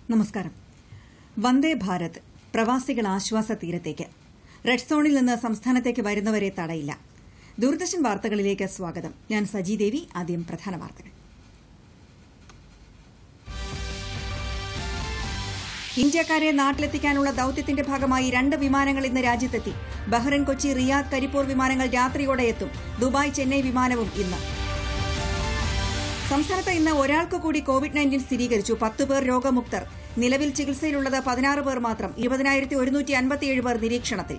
നമസ്കാരം വന്ദേ ഭാരത് പ്രവാസികൾ ആശ്വാസ തീരത്തേക്ക് റെഡ് സോണിൽ നിന്ന് സംസ്ഥാനത്തേക്ക് വരുന്നവരെ തടയില്ല ദൂരദർശൻ വാർത്തകളിലേക്ക് സ്വാഗതം ഞാൻ സജി ദേവി ആദ്യം പ്രധാന വാർത്തകൾ ഇന്ത്യക്കാരെ നാട്ടിലെത്തിക്കാനുള്ള ദൌത്യത്തിന്റെ ഭാഗമായി രണ്ട് വിമാനങ്ങൾ ഇന്ന് രാജ്യത്തെത്തി ബഹ്റൈൻ കൊച്ചി റിയാദ് കരിപ്പൂർ വിമാനങ്ങൾ രാത്രിയോടെ എത്തും ദുബായ് ചെന്നൈ വിമാനവും ഇന്ന് സംസ്ഥാനത്ത് ഇന്ന് ഒരാൾക്ക് കൂടി കോവിഡ് നയൻറ്റീൻ സ്ഥിരീകരിച്ചു പത്ത് പേർ രോഗമുക്തർ നിലവിൽ ചികിത്സയിലുള്ളത് പതിനാറ് പേർ മാത്രം ഇരുപതിനായിരത്തി ഒരുന്നൂറ്റി അൻപത്തിയേഴ് പേർ നിരീക്ഷണത്തിൽ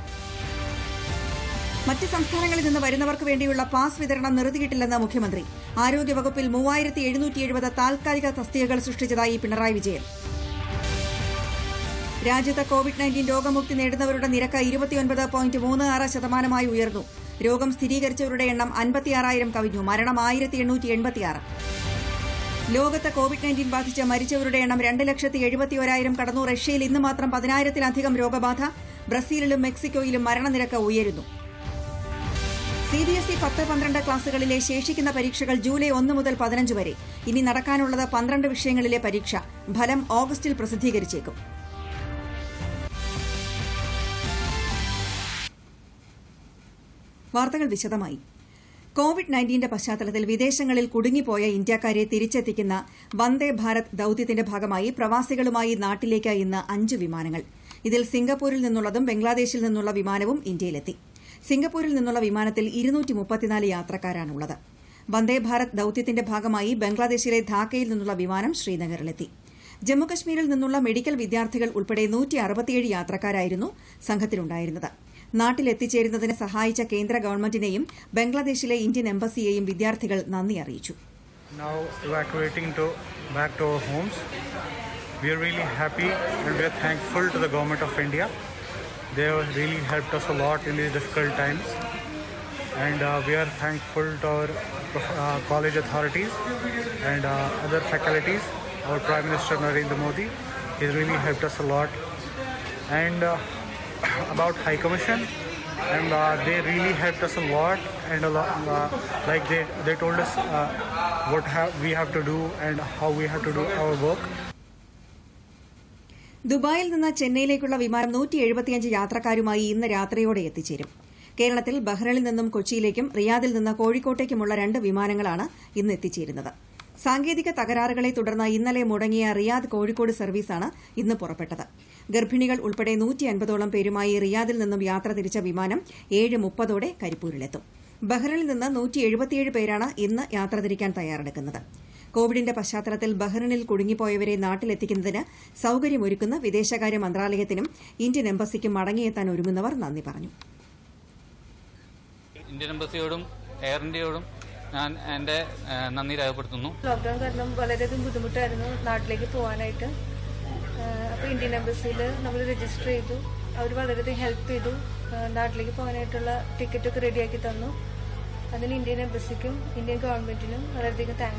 മറ്റ് സംസ്ഥാനങ്ങളിൽ നിന്ന് വരുന്നവർക്ക് വേണ്ടിയുള്ള പാസ് വിതരണം നിർത്തിയിട്ടില്ലെന്ന് മുഖ്യമന്ത്രി ആരോഗ്യവകുപ്പിൽ മൂവായിരത്തി എഴുന്നൂറ്റി എഴുപത് താൽക്കാലിക തസ്തികകൾ സൃഷ്ടിച്ചതായി പിണറായി വിജയൻ രാജ്യത്ത് കോവിഡ് നയൻറ്റീൻ രോഗമുക്തി നേടുന്നവരുടെ നിരക്ക് ഇരുപത്തിയൊൻപത് പോയിന്റ് മൂന്ന് ആറ് ശതമാനമായി ഉയർന്നു രോഗം സ്ഥിരീകരിച്ചവരുടെ എണ്ണം അൻപത്തിയാറായിരം കവിഞ്ഞു മരണം ആയിരത്തി എണ്ണൂറ്റി എൺപത്തിയാറ് ലോകത്ത് കോവിഡ് നയൻറ്റീൻ ബാധിച്ച് മരിച്ചവരുടെ എണ്ണം രണ്ട് ലക്ഷത്തി എഴുപത്തിയൊരായിരം കടന്നു റഷ്യയിൽ ഇന്ന് മാത്രം പതിനായിരത്തിലധികം രോഗബാധ ബ്രസീലിലും മെക്സിക്കോയിലും മരണനിരക്ക് ഉയരുന്നു സിബിഎസ്ഇ പത്ത് പന്ത്രണ്ട് ക്ലാസുകളിലെ ശേഷിക്കുന്ന പരീക്ഷകൾ ജൂലൈ ഒന്ന് മുതൽ പതിനഞ്ച് വരെ ഇനി നടക്കാനുള്ളത് പന്ത്രണ്ട് വിഷയങ്ങളിലെ പരീക്ഷ ഫലം ഓഗസ്റ്റിൽ പ്രസിദ്ധീകരിച്ചേക്കും വാർത്തകൾ വിശദമായി കോവിഡ് നയൻറ്റീന്റെ പശ്ചാത്തലത്തിൽ വിദേശങ്ങളിൽ കുടുങ്ങിപ്പോയ ഇന്ത്യക്കാരെ തിരിച്ചെത്തിക്കുന്ന വന്ദേ ഭാരത് ദൌത്യത്തിന്റെ ഭാഗമായി പ്രവാസികളുമായി നാട്ടിലേക്ക് ഇന്ന് അഞ്ച് വിമാനങ്ങൾ ഇതിൽ സിംഗപ്പൂരിൽ നിന്നുള്ളതും ബംഗ്ലാദേശിൽ നിന്നുള്ള വിമാനവും ഇന്ത്യയിലെത്തി സിംഗപ്പൂരിൽ നിന്നുള്ള വിമാനത്തിൽ യാത്രക്കാരാണുള്ളത് വന്ദേ ഭാരത് ദൌത്യത്തിന്റെ ഭാഗമായി ബംഗ്ലാദേശിലെ ധാക്കയിൽ നിന്നുള്ള വിമാനം ശ്രീനഗറിലെത്തി ജമ്മുകശ്മീരിൽ നിന്നുള്ള മെഡിക്കൽ വിദ്യാർത്ഥികൾ ഉൾപ്പെടെ യാത്രക്കാരായിരുന്നു സംഘത്തിലുണ്ടായിരുന്നത് നാട്ടിലെത്തിച്ചേരുന്നതിന് സഹായിച്ച കേന്ദ്ര ഗവൺമെന്റിനെയും ബംഗ്ലാദേശിലെ ഇന്ത്യൻ എംബസിയെയും വിദ്യാർത്ഥികൾ നന്ദി അറിയിച്ചു now evacuating to back to our homes. We are really happy and we are thankful to the government of India. They have really helped us a lot in these difficult times, and uh, we are thankful to our uh, college authorities and uh, other faculties. Our Prime Minister Narendra Modi, he really helped us a lot. And uh, about High Commission, and uh, they really helped us a lot and a lot uh, like they they told us uh, what have we have to do and how we have to do our work ദുബായിൽ നിന്ന് ചെന്നൈയിലേക്കുള്ള വിമാനം നൂറ്റി എഴുപത്തിയഞ്ച് യാത്രക്കാരുമായി ഇന്ന് രാത്രിയോടെ എത്തിച്ചേരും കേരളത്തിൽ ബഹ്റൈനിൽ നിന്നും കൊച്ചിയിലേക്കും റിയാദിൽ നിന്ന് കോഴിക്കോട്ടേക്കുമുള്ള രണ്ട് വിമാനങ്ങളാണ് ഇന്ന് എത്തിച്ചേരുന്നത് സാങ്കേതിക തകരാറുകളെ തുടർന്ന് ഇന്നലെ മുടങ്ങിയ റിയാദ് കോഴിക്കോട് സർവീസാണ് ഇന്ന് പുറപ്പെട്ടത് ഗർഭിണികൾ ഉൾപ്പെടെ നൂറ്റി അൻപതോളം പേരുമായി റിയാദിൽ നിന്നും യാത്ര തിരിച്ച വിമാനം ഏഴ് മുപ്പതോടെ കരിപ്പൂരിലെത്തും ബഹ്റൈനിൽ നിന്ന് നൂറ്റി എഴുപത്തിയേഴ് പേരാണ് ഇന്ന് യാത്ര തിരിക്കാൻ തയ്യാറെടുക്കുന്നത് കോവിഡിന്റെ പശ്ചാത്തലത്തിൽ ബഹ്റൈനിൽ കുടുങ്ങിപ്പോയവരെ നാട്ടിലെത്തിക്കുന്നതിന് സൌകര്യമൊരുക്കുന്ന വിദേശകാര്യ മന്ത്രാലയത്തിനും ഇന്ത്യൻ എംബസിക്കും മടങ്ങിയെത്താൻ ഒരുങ്ങുന്നവർ നന്ദി പറഞ്ഞു ഇന്ത്യൻ എംബസിയോടും എയർ ഇന്ത്യയോടും ഞാൻ എൻ്റെ ഏഹ്, നന്ദി രേഖപ്പെടുത്തുന്നു ലോക്ക്ഡൌൺ കാരണം വളരെയധികം ബുദ്ധിമുട്ടായിരുന്നു നാട്ടിലേക്ക് പോകാനായിട്ട് അപ്പോൾ ഇന്ത്യൻ എംബസിയിൽ നമ്മൾ രജിസ്റ്റർ ചെയ്തു അവർ വളരെയധികം ഹെൽപ്പ് ചെയ്തു ആഹ് നാട്ടിലേക്ക് പോകാനായിട്ടുള്ള ടിക്കറ്റൊക്കെ റെഡിയാക്കി തന്നു അതിന് ഇന്ത്യൻ എംബസിക്കും ഇന്ത്യൻ ഗവൺമെന്റിനും വളരെയധികം താങ്ക്സ്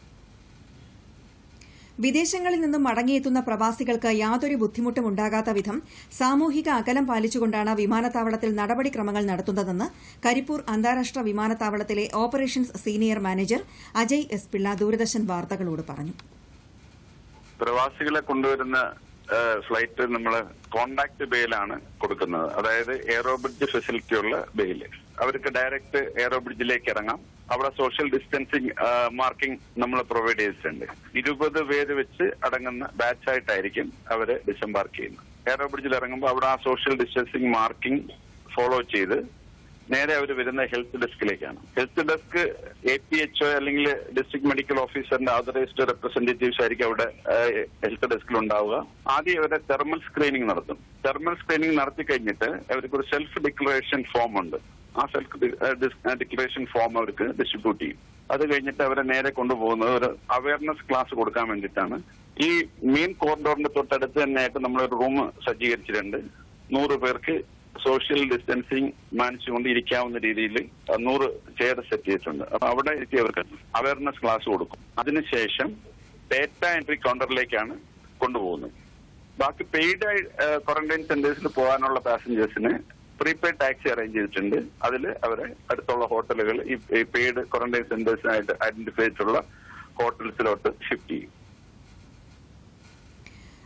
വിദേശങ്ങളിൽ നിന്നും മടങ്ങിയെത്തുന്ന പ്രവാസികൾക്ക് യാതൊരു ബുദ്ധിമുട്ടും ഉണ്ടാകാത്ത വിധം സാമൂഹിക അകലം പാലിച്ചുകൊണ്ടാണ് വിമാനത്താവളത്തിൽ നടപടിക്രമങ്ങൾ നടത്തുന്നതെന്ന് കരിപ്പൂർ അന്താരാഷ്ട്ര വിമാനത്താവളത്തിലെ operations senior manager Ajay S Pillai Doordarshan വാർത്തകളോട് പറഞ്ഞു പ്രവാസികളെ കൊണ്ടുവരുന്ന ഫ്ലൈറ്റ് നമ്മൾ കോണ്ടാക്ട് ബെയിലാണ് കൊടുക്കുന്നത് അതായത് എയറോ ബ്രിഡ്ജ് ഫെസിലിറ്റി ഉള്ള ബെയില് അവർക്ക് ഡയറക്റ്റ് എയറോ ബ്രിഡ്ജിലേക്ക് ഇറങ്ങാം അവിടെ സോഷ്യൽ ഡിസ്റ്റൻസിങ് മാർക്കിംഗ് നമ്മൾ പ്രൊവൈഡ് ചെയ്തിട്ടുണ്ട് ഇരുപത് പേര് വെച്ച് അടങ്ങുന്ന ബാച്ച് ആയിട്ടായിരിക്കും അവര് ഡിസംബാർക്ക് ചെയ്യുന്നത് എയറോ ബ്രിഡ്ജിൽ ഇറങ്ങുമ്പോൾ അവിടെ ആ സോഷ്യൽ ഡിസ്റ്റൻസിങ് മാർക്കിംഗ് ഫോളോ ചെയ്ത് നേരെ അവർ വരുന്ന ഹെൽത്ത് ഡെസ്കിലേക്കാണ് health desk A P H O അല്ലെങ്കിൽ ഡിസ്ട്രിക്ട് മെഡിക്കൽ ഓഫീസറിന്റെ ഓതറൈസ്ഡ് റെപ്രസെന്റേറ്റീവ്സ് ആയിരിക്കും അവിടെ ഹെൽത്ത് ഡെസ്കിൽ ഉണ്ടാവുക ആദ്യം അവരെ തെർമൽ സ്ക്രീനിങ് നടത്തും തെർമൽ സ്ക്രീനിങ് നടത്തി കഴിഞ്ഞിട്ട് അവർക്ക് ഒരു സെൽഫ് ഡിക്ലറേഷൻ ഫോം ഉണ്ട് ആ സെൽഫ് ഡിക്ലറേഷൻ ഫോം അവർക്ക് ഡിസ്ട്രിബ്യൂട്ട് ചെയ്യും അത് കഴിഞ്ഞിട്ട് അവരെ നേരെ കൊണ്ടുപോകുന്നത് ഒരു അവയർനെസ് ക്ലാസ് കൊടുക്കാൻ വേണ്ടിയിട്ടാണ് ഈ മെയിൻ കോറിഡോറിന്റെ തൊട്ടടുത്ത് തന്നെയായിട്ട് നമ്മളൊരു റൂം സജ്ജീകരിച്ചിട്ടുണ്ട് നൂറ് പേർക്ക് സോഷ്യൽ ഡിസ്റ്റൻസിങ് മാനിച്ചുകൊണ്ട് ഇരിക്കാവുന്ന രീതിയിൽ നൂറ് ചെയർ സെറ്റ് ചെയ്തിട്ടുണ്ട് അപ്പൊ അവിടെ എത്തി അവർക്ക് അവയർനെസ് ക്ലാസ് കൊടുക്കും അതിനുശേഷം ഡേറ്റ എൻട്രി കൗണ്ടറിലേക്കാണ് കൊണ്ടുപോകുന്നത് ബാക്കി പെയ്ഡ് ക്വാറന്റൈൻ സെന്റേഴ്സിൽ പോകാനുള്ള പാസഞ്ചേഴ്സിന് പ്രീപെയ്ഡ് ടാക്സി അറേഞ്ച് ചെയ്തിട്ടുണ്ട് അതിൽ അവരെ അടുത്തുള്ള ഹോട്ടലുകൾ ഈ പെയ്ഡ് ക്വാറന്റൈൻ സെന്റേഴ്സിനായിട്ട് ഐഡന്റിഫൈ ചെയ്തിട്ടുള്ള ഹോട്ടൽസിലോട്ട് ഷിഫ്റ്റ് ചെയ്യും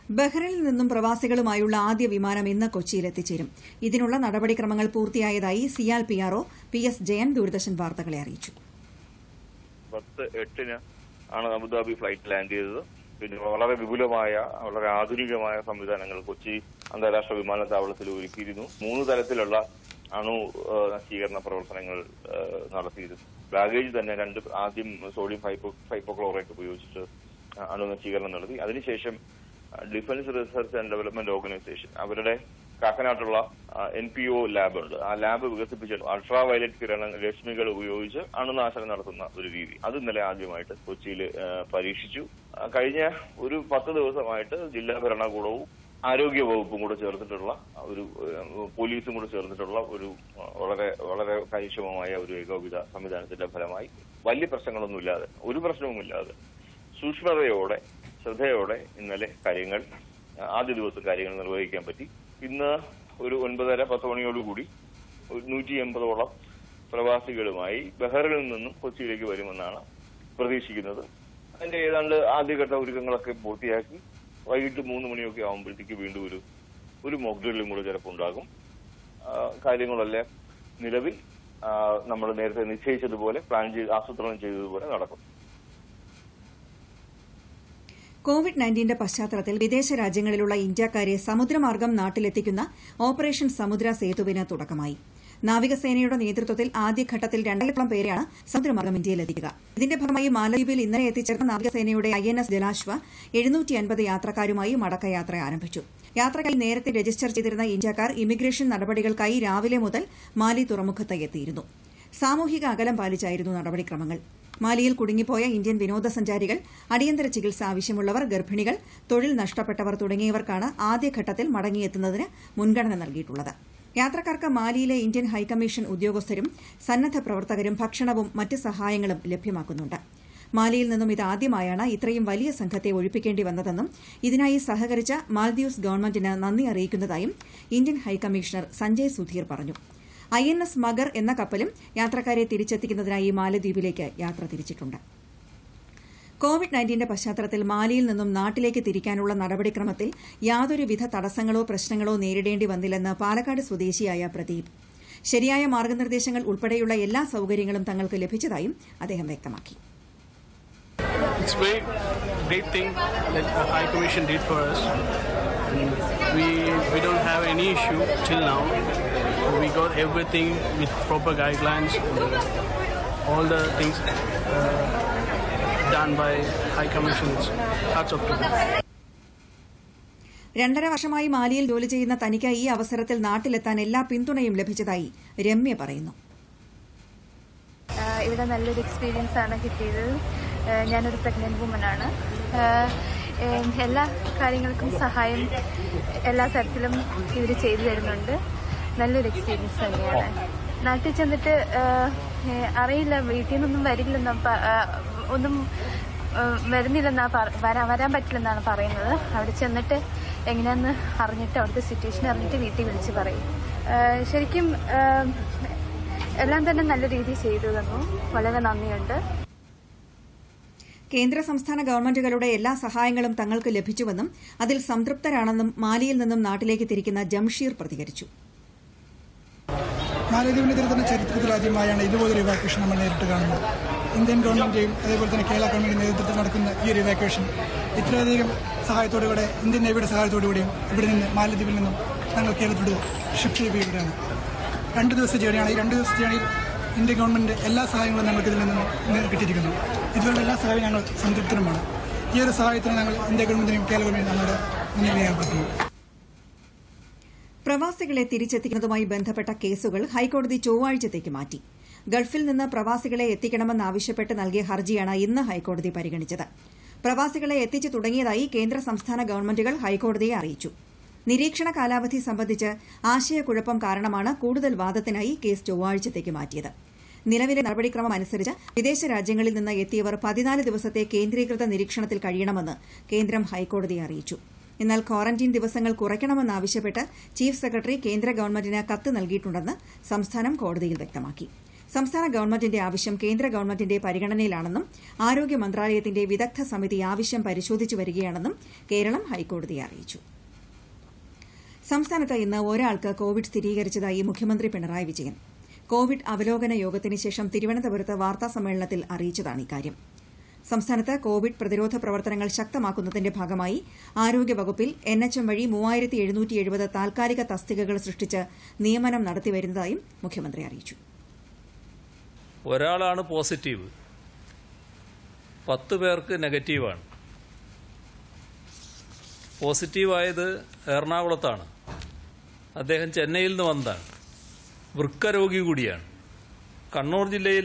ബഹ്റൈനിൽ നിന്നും പ്രവാസികളുമായുള്ള ആദ്യ വിമാനം ഇന്ന് കൊച്ചിയിൽ എത്തിച്ചേരും ഇതിനുള്ള നടപടിക്രമങ്ങൾ പൂർത്തിയായതായി CIAL PRO P S Jayan Doordarshan വാർത്തകളെ അറിയിച്ചു പത്ത് എട്ടിന് ആണ് അബുദാബി ഫ്ലൈറ്റ് ലാൻഡ് ചെയ്തത് പിന്നെ വളരെ വിപുലമായ വളരെ ആധുനികമായ സംവിധാനങ്ങൾ കൊച്ചി അന്താരാഷ്ട്ര വിമാനത്താവളത്തിൽ ഒരുക്കിയിരുന്നു മൂന്ന് തരത്തിലുള്ള അണു ആ, നശീകരണ പ്രവർത്തനങ്ങൾ ആ, നടത്തിയിരുന്നു ബാഗേജ് തന്നെ രണ്ട് ആദ്യം സോഡിയം ഫൈപ്പോ ഫൈപ്പോക്ലോറേറ്റ് ഉപയോഗിച്ചിട്ട് അണു നശീകരണം നടത്തി അതിനുശേഷം defence research and development organisation അവരുടെ കാക്കനാട്ടുള്ള എൻ പി ഒ ലാബ് ഉണ്ട് ആ ലാബ് വികസിപ്പിച്ചിട്ട് അൾട്രാ വയലറ്റ് കിരണ രശ്മികൾ ഉപയോഗിച്ച് അണുനാശനം നടത്തുന്ന ഒരു രീതി അത് ഇന്നലെ ആദ്യമായിട്ട് കൊച്ചിയിൽ പരീക്ഷിച്ചു ആ, കഴിഞ്ഞ ഒരു പത്ത് ദിവസമായിട്ട് ജില്ലാ ഭരണകൂടവും ആരോഗ്യ വകുപ്പും കൂടെ ചേർന്നിട്ടുള്ള ഒരു ഏഹ്, പോലീസും കൂടെ ചേർന്നിട്ടുള്ള ഒരു ആ, വളരെ വളരെ കാര്യക്ഷമമായ ഒരു ഏകോപിത സംവിധാനത്തിന്റെ ഫലമായി വലിയ പ്രശ്നങ്ങളൊന്നുമില്ലാതെ ഒരു പ്രശ്നവുമില്ലാതെ സൂക്ഷ്മതയോടെ ശ്രദ്ധയോടെ ഇന്നലെ കാര്യങ്ങൾ ആ, ആദ്യ ദിവസം കാര്യങ്ങൾ നിർവഹിക്കാൻ പറ്റി ഇന്ന് ഒരു ഒൻപതര പത്ത് മണിയോടുകൂടി ഒരു നൂറ്റി എൺപതോളം പ്രവാസികളുമായി ബഹ്റിനിൽ നിന്നും കൊച്ചിയിലേക്ക് വരുമെന്നാണ് പ്രതീക്ഷിക്കുന്നത് അതിന്റെ ഏതാണ്ട് ആദ്യഘട്ട ഒരുക്കങ്ങളൊക്കെ പൂർത്തിയാക്കി വൈകിട്ട് മൂന്ന് മണിയൊക്കെ ആകുമ്പോഴത്തേക്ക് വീണ്ടും ഒരു ഒരു മോക്ക് ഡ്രില്ലും കൂടെ ചിലപ്പോൾ ഉണ്ടാകും ആ, കാര്യങ്ങളെല്ലാം നിലവിൽ നമ്മൾ നേരത്തെ നിശ്ചയിച്ചതുപോലെ പ്ലാൻ ചെയ്ത് ആസൂത്രണം ചെയ്തതുപോലെ നടക്കും കോവിഡ് നയൻറ്റീന്റെ പശ്ചാത്തലത്തിൽ വിദേശ രാജ്യങ്ങളിലുള്ള ഇന്ത്യക്കാരെ സമുദ്രമാർഗം നാട്ടിലെത്തിക്കുന്ന ഓപ്പറേഷൻ സമുദ്ര സേതുവിന് തുടക്കമായി നാവികസേനയുടെ നേതൃത്വത്തിൽ ആദ്യഘട്ടത്തിൽ രണ്ടായിരത്തോളം പേരെയാണ് സമുദ്രമാർഗം ഇന്ത്യയിലെത്തിക്കുക ഇതിന്റെ ഭാഗമായി മാലദ്വീപിൽ ഇന്നലെ എത്തിച്ചേർന്ന നാവികസേനയുടെ ഐ എൻ എസ് ജലാശ്വ എഴുന്നൂറ്റി അൻപത് യാത്രക്കാരുമായി മടക്കയാത്ര ആരംഭിച്ചു യാത്രക്കായി നേരത്തെ രജിസ്റ്റർ ചെയ്തിരുന്ന ഇന്ത്യക്കാർ ഇമിഗ്രേഷൻ നടപടികൾക്കായി രാവിലെ മുതൽ മാലി തുറമുഖത്ത് എത്തിയിരുന്നു സാമൂഹിക അകലം പാലിച്ചായിരുന്നു നടപടിക്രമങ്ങൾ മാലിയിൽ കുടുങ്ങിപ്പോയ ഇന്ത്യൻ വിനോദസഞ്ചാരികൾ അടിയന്തര ചികിത്സ ആവശ്യമുള്ളവർ ഗർഭിണികൾ തൊഴിൽ നഷ്ടപ്പെട്ടവർ തുടങ്ങിയവർക്കാണ് ആദ്യഘട്ടത്തിൽ മടങ്ങിയെത്തുന്നതിന് മുൻഗണന നൽകിയിട്ടുള്ളത് യാത്രക്കാർക്ക് മാലിയിലെ ഇന്ത്യൻ ഹൈക്കമ്മീഷൻ ഉദ്യോഗസ്ഥരും സന്നദ്ധ പ്രവർത്തകരും ഭക്ഷണവും മറ്റ് സഹായങ്ങളും ലഭ്യമാക്കുന്നുണ്ട് മാലിയിൽ നിന്നും ഇതാദ്യമായാണ് ഇത്രയും വലിയ സംഘത്തെ ഒഴിപ്പിക്കേണ്ടി വന്നതെന്നും ഇതിനായി സഹകരിച്ച മാൽദ്വീപ്സ് ഗവൺമെന്റിന് നന്ദി അറിയിക്കുന്നതായും ഇന്ത്യൻ ഹൈക്കമ്മീഷണർ സഞ്ജയ് സുധീർ പറഞ്ഞു ഐ എൻ എസ് മഗർ എന്ന കപ്പലും യാത്രക്കാരെ തിരിച്ചെത്തിക്കുന്നതിനായി മാലദ്വീപിലേക്ക് യാത്ര തിരിച്ചിട്ടുണ്ട് കോവിഡ് നയൻറ്റീന്റെ പശ്ചാത്തലത്തിൽ മാലിയിൽ നിന്നും നാട്ടിലേക്ക് തിരിക്കാനുള്ള നടപടിക്രമത്തിൽ യാതൊരുവിധ തടസ്സങ്ങളോ പ്രശ്നങ്ങളോ നേരിടേണ്ടി വന്നില്ലെന്ന് പാലക്കാട് സ്വദേശിയായ പ്രദീപ് ശരിയായ മാർഗനിർദ്ദേശങ്ങൾ ഉൾപ്പെടെയുള്ള എല്ലാ സൌകര്യങ്ങളും തങ്ങൾക്ക് ലഭിച്ചതായും അദ്ദേഹം വ്യക്തമാക്കി It's a very great thing that the High Commission did for us. And we we don't have any issue till now. We got everything with proper guidelines. And all the things uh, done by High Commission's hats off to them. രണ്ടര വർഷമായി മാലിയിൽ ജോലി ചെയ്യുന്ന തനിക്ക് ഈ അവസരത്തിൽ നാട്ടിലെത്താൻ എല്ലാ പിന്തുണയും ലഭിച്ചതായി രമ്യ പറയുന്നു ആഹ് ഇവിടെ നല്ലൊരു എക്സ്പീരിയൻസ് ആണ് കിട്ടിയത് ആഹ് ഞാനൊരു പ്രഗ്നന്റ് വുമൺ ആണ് ആഹ് ഏഹ് എല്ലാ കാര്യങ്ങൾക്കും സഹായം എല്ലാ തരത്തിലും ഇവർ ചെയ്തു തരുന്നുണ്ട് നല്ലൊരു എക്സ്പീരിയൻസ് തന്നെയാണ് നാട്ടിൽ ചെന്നിട്ട് ആഹ് ഏഹ് അറിയില്ല വീട്ടിൽ നിന്നൊന്നും വരില്ലെന്ന പ- ആഹ് ഒന്നും ആഹ് വരുന്നില്ലെന്നാ പറ- വരാ വരാൻ പറ്റില്ലെന്നാണ് പറയുന്നത് അവിടെ ചെന്നിട്ട് എങ്ങനെയാന്ന് അറിഞ്ഞിട്ട് അവിടുത്തെ സിറ്റുവേഷൻ അറിഞ്ഞിട്ട് വീട്ടിൽ വിളിച്ച് പറയും ആഹ് ശരിക്കും ആഹ് എല്ലാം തന്നെ നല്ല രീതിയിൽ ചെയ്തു തന്നു വളരെ നന്ദിയുണ്ട് കേന്ദ്ര സംസ്ഥാന ഗവൺമെന്റുകളുടെ എല്ലാ സഹായങ്ങളും തങ്ങൾക്ക് ലഭിച്ചുവെന്നും അതിൽ സംതൃപ്തരാണെന്നും മാലിയിൽ നിന്നും നാട്ടിലേക്ക് തിരിക്കുന്ന ജംഷീർ പ്രതികരിച്ചു മാലദ്വീപിന്റെ തീരത്തിന്റെ ചരിത്രത്തിൽ ആദ്യമായാണ് ഇതുപോലൊരു ഇവാക്വേഷൻ നമ്മൾ നേരിട്ട് കാണുന്നത് ഇന്ത്യൻ ഗവൺമെന്റെയും അതേപോലെ തന്നെ കേരള ഗവൺമെന്റിന്റെ നേതൃത്വത്തിൽ നടക്കുന്ന ഈ ഒരു ഇവാക്വേഷൻ ഇത്രയധികം സഹായത്തോടുകൂടെ ഇന്ത്യൻ നേവിയുടെ സഹായത്തോടുകൂടിയും ഇവിടെ നിന്ന് മാലദ്വീപിൽ നിന്നും ഞങ്ങൾ കേരളത്തോട് ഷിഫ്റ്റ് ചെയ്യുകയാണ് രണ്ട് ദിവസത്തെ ജേണിയാണ് ഈ രണ്ട് ദിവസത്തെ ജേണിയിൽ ഇന്ത്യൻ ഗവൺമെന്റ് എല്ലാ സഹായങ്ങളും ഞങ്ങൾക്ക് ഇതിൽ നിന്നും ഇന്ന് കിട്ടിയിരിക്കുന്നു ഇതുപോലുള്ള എല്ലാ സഹായവും ഞങ്ങൾ സംതൃപ്തരുമാണ് ഈ ഒരു സഹായത്തിന് ഞങ്ങൾ ഇന്ത്യ ഗവൺമെന്റിനും കേരള ഗവൺമെന്റിനും നമ്മുടെ മുന്നിൽ ഏർപ്പെടുത്തുന്നു പ്രവാസികളെ തിരിച്ചെത്തിക്കുന്നതുമായി ബന്ധപ്പെട്ട കേസുകൾ ഹൈക്കോടതി ചൊവ്വാഴ്ചത്തേക്ക് മാറ്റി ഗൾഫിൽ നിന്ന് പ്രവാസികളെ എത്തിക്കണമെന്നാവശ്യപ്പെട്ട് നൽകിയ ഹർജിയാണ് ഇന്ന് ഹൈക്കോടതി പരിഗണിച്ചത് പ്രവാസികളെ എത്തിച്ചു തുടങ്ങിയതായി കേന്ദ്ര സംസ്ഥാന ഗവൺമെന്റുകൾ ഹൈക്കോടതിയെ അറിയിച്ചു നിരീക്ഷണ കാലാവധി സംബന്ധിച്ച് ആശയക്കുഴപ്പം കാരണമാണ് കൂടുതൽ വാദത്തിനായി കേസ് ചൊവ്വാഴ്ചത്തേക്ക് മാറ്റിയത് നിലവിലെ നടപടിക്രമം അനുസരിച്ച് വിദേശ രാജ്യങ്ങളിൽ നിന്ന് എത്തിയവർ പതിനാല് ദിവസത്തെ കേന്ദ്രീകൃത നിരീക്ഷണത്തിൽ കഴിയണമെന്ന് കേന്ദ്രം ഹൈക്കോടതിയെ അറിയിച്ചു എന്നാൽ ക്വാറന്റീൻ ദിവസങ്ങൾ കുറയ്ക്കണമെന്നാവശ്യപ്പെട്ട് ചീഫ് സെക്രട്ടറി കേന്ദ്ര ഗവൺമെന്റിന് കത്ത് നൽകിയിട്ടുണ്ടെന്ന് സംസ്ഥാനം കോടതിയിൽ വ്യക്തമാക്കി സംസ്ഥാന ഗവൺമെന്റിന്റെ ആവശ്യം കേന്ദ്ര ഗവൺമെന്റിന്റെ പരിഗണനയിലാണെന്നും ആരോഗ്യ മന്ത്രാലയത്തിന്റെ വിദഗ്ധ സമിതി ആവശ്യം പരിശോധിച്ചു വരികയാണെന്നും കേരളം ഹൈക്കോടതിയെ അറിയിച്ചു സംസ്ഥാനത്ത് ഇന്ന് ഒരാൾക്ക് കോവിഡ് സ്ഥിരീകരിച്ചതായി മുഖ്യമന്ത്രി പിണറായി വിജയൻ കോവിഡ് അവലോകന യോഗത്തിന് ശേഷം തിരുവനന്തപുരത്ത് വാർത്താസമ്മേളനത്തിൽ അറിയിച്ചതാണ് ഇക്കാര്യം സംസ്ഥാനത്ത് കോവിഡ് പ്രതിരോധ പ്രവർത്തനങ്ങൾ ശക്തമാക്കുന്നതിന്റെ ഭാഗമായി ആരോഗ്യവകുപ്പിൽ എൻ എച്ച് എം വഴി മൂവായിരത്തി എഴുന്നൂറ്റി എഴുപത് താൽക്കാലിക തസ്തികകൾ സൃഷ്ടിച്ച് നിയമനം നടത്തിവരുന്നതായും മുഖ്യമന്ത്രി അറിയിച്ചു ഒരാളാണ് പോസിറ്റീവ് പത്ത് പേർക്ക് നെഗറ്റീവാണ് പോസിറ്റീവായത് എറണാകുളത്താണ് അദ്ദേഹം ചെന്നൈയിൽ നിന്ന് വന്നതാണ് വൃക്കരോഗി കൂടിയാണ് കണ്ണൂർ ജില്ലയിൽ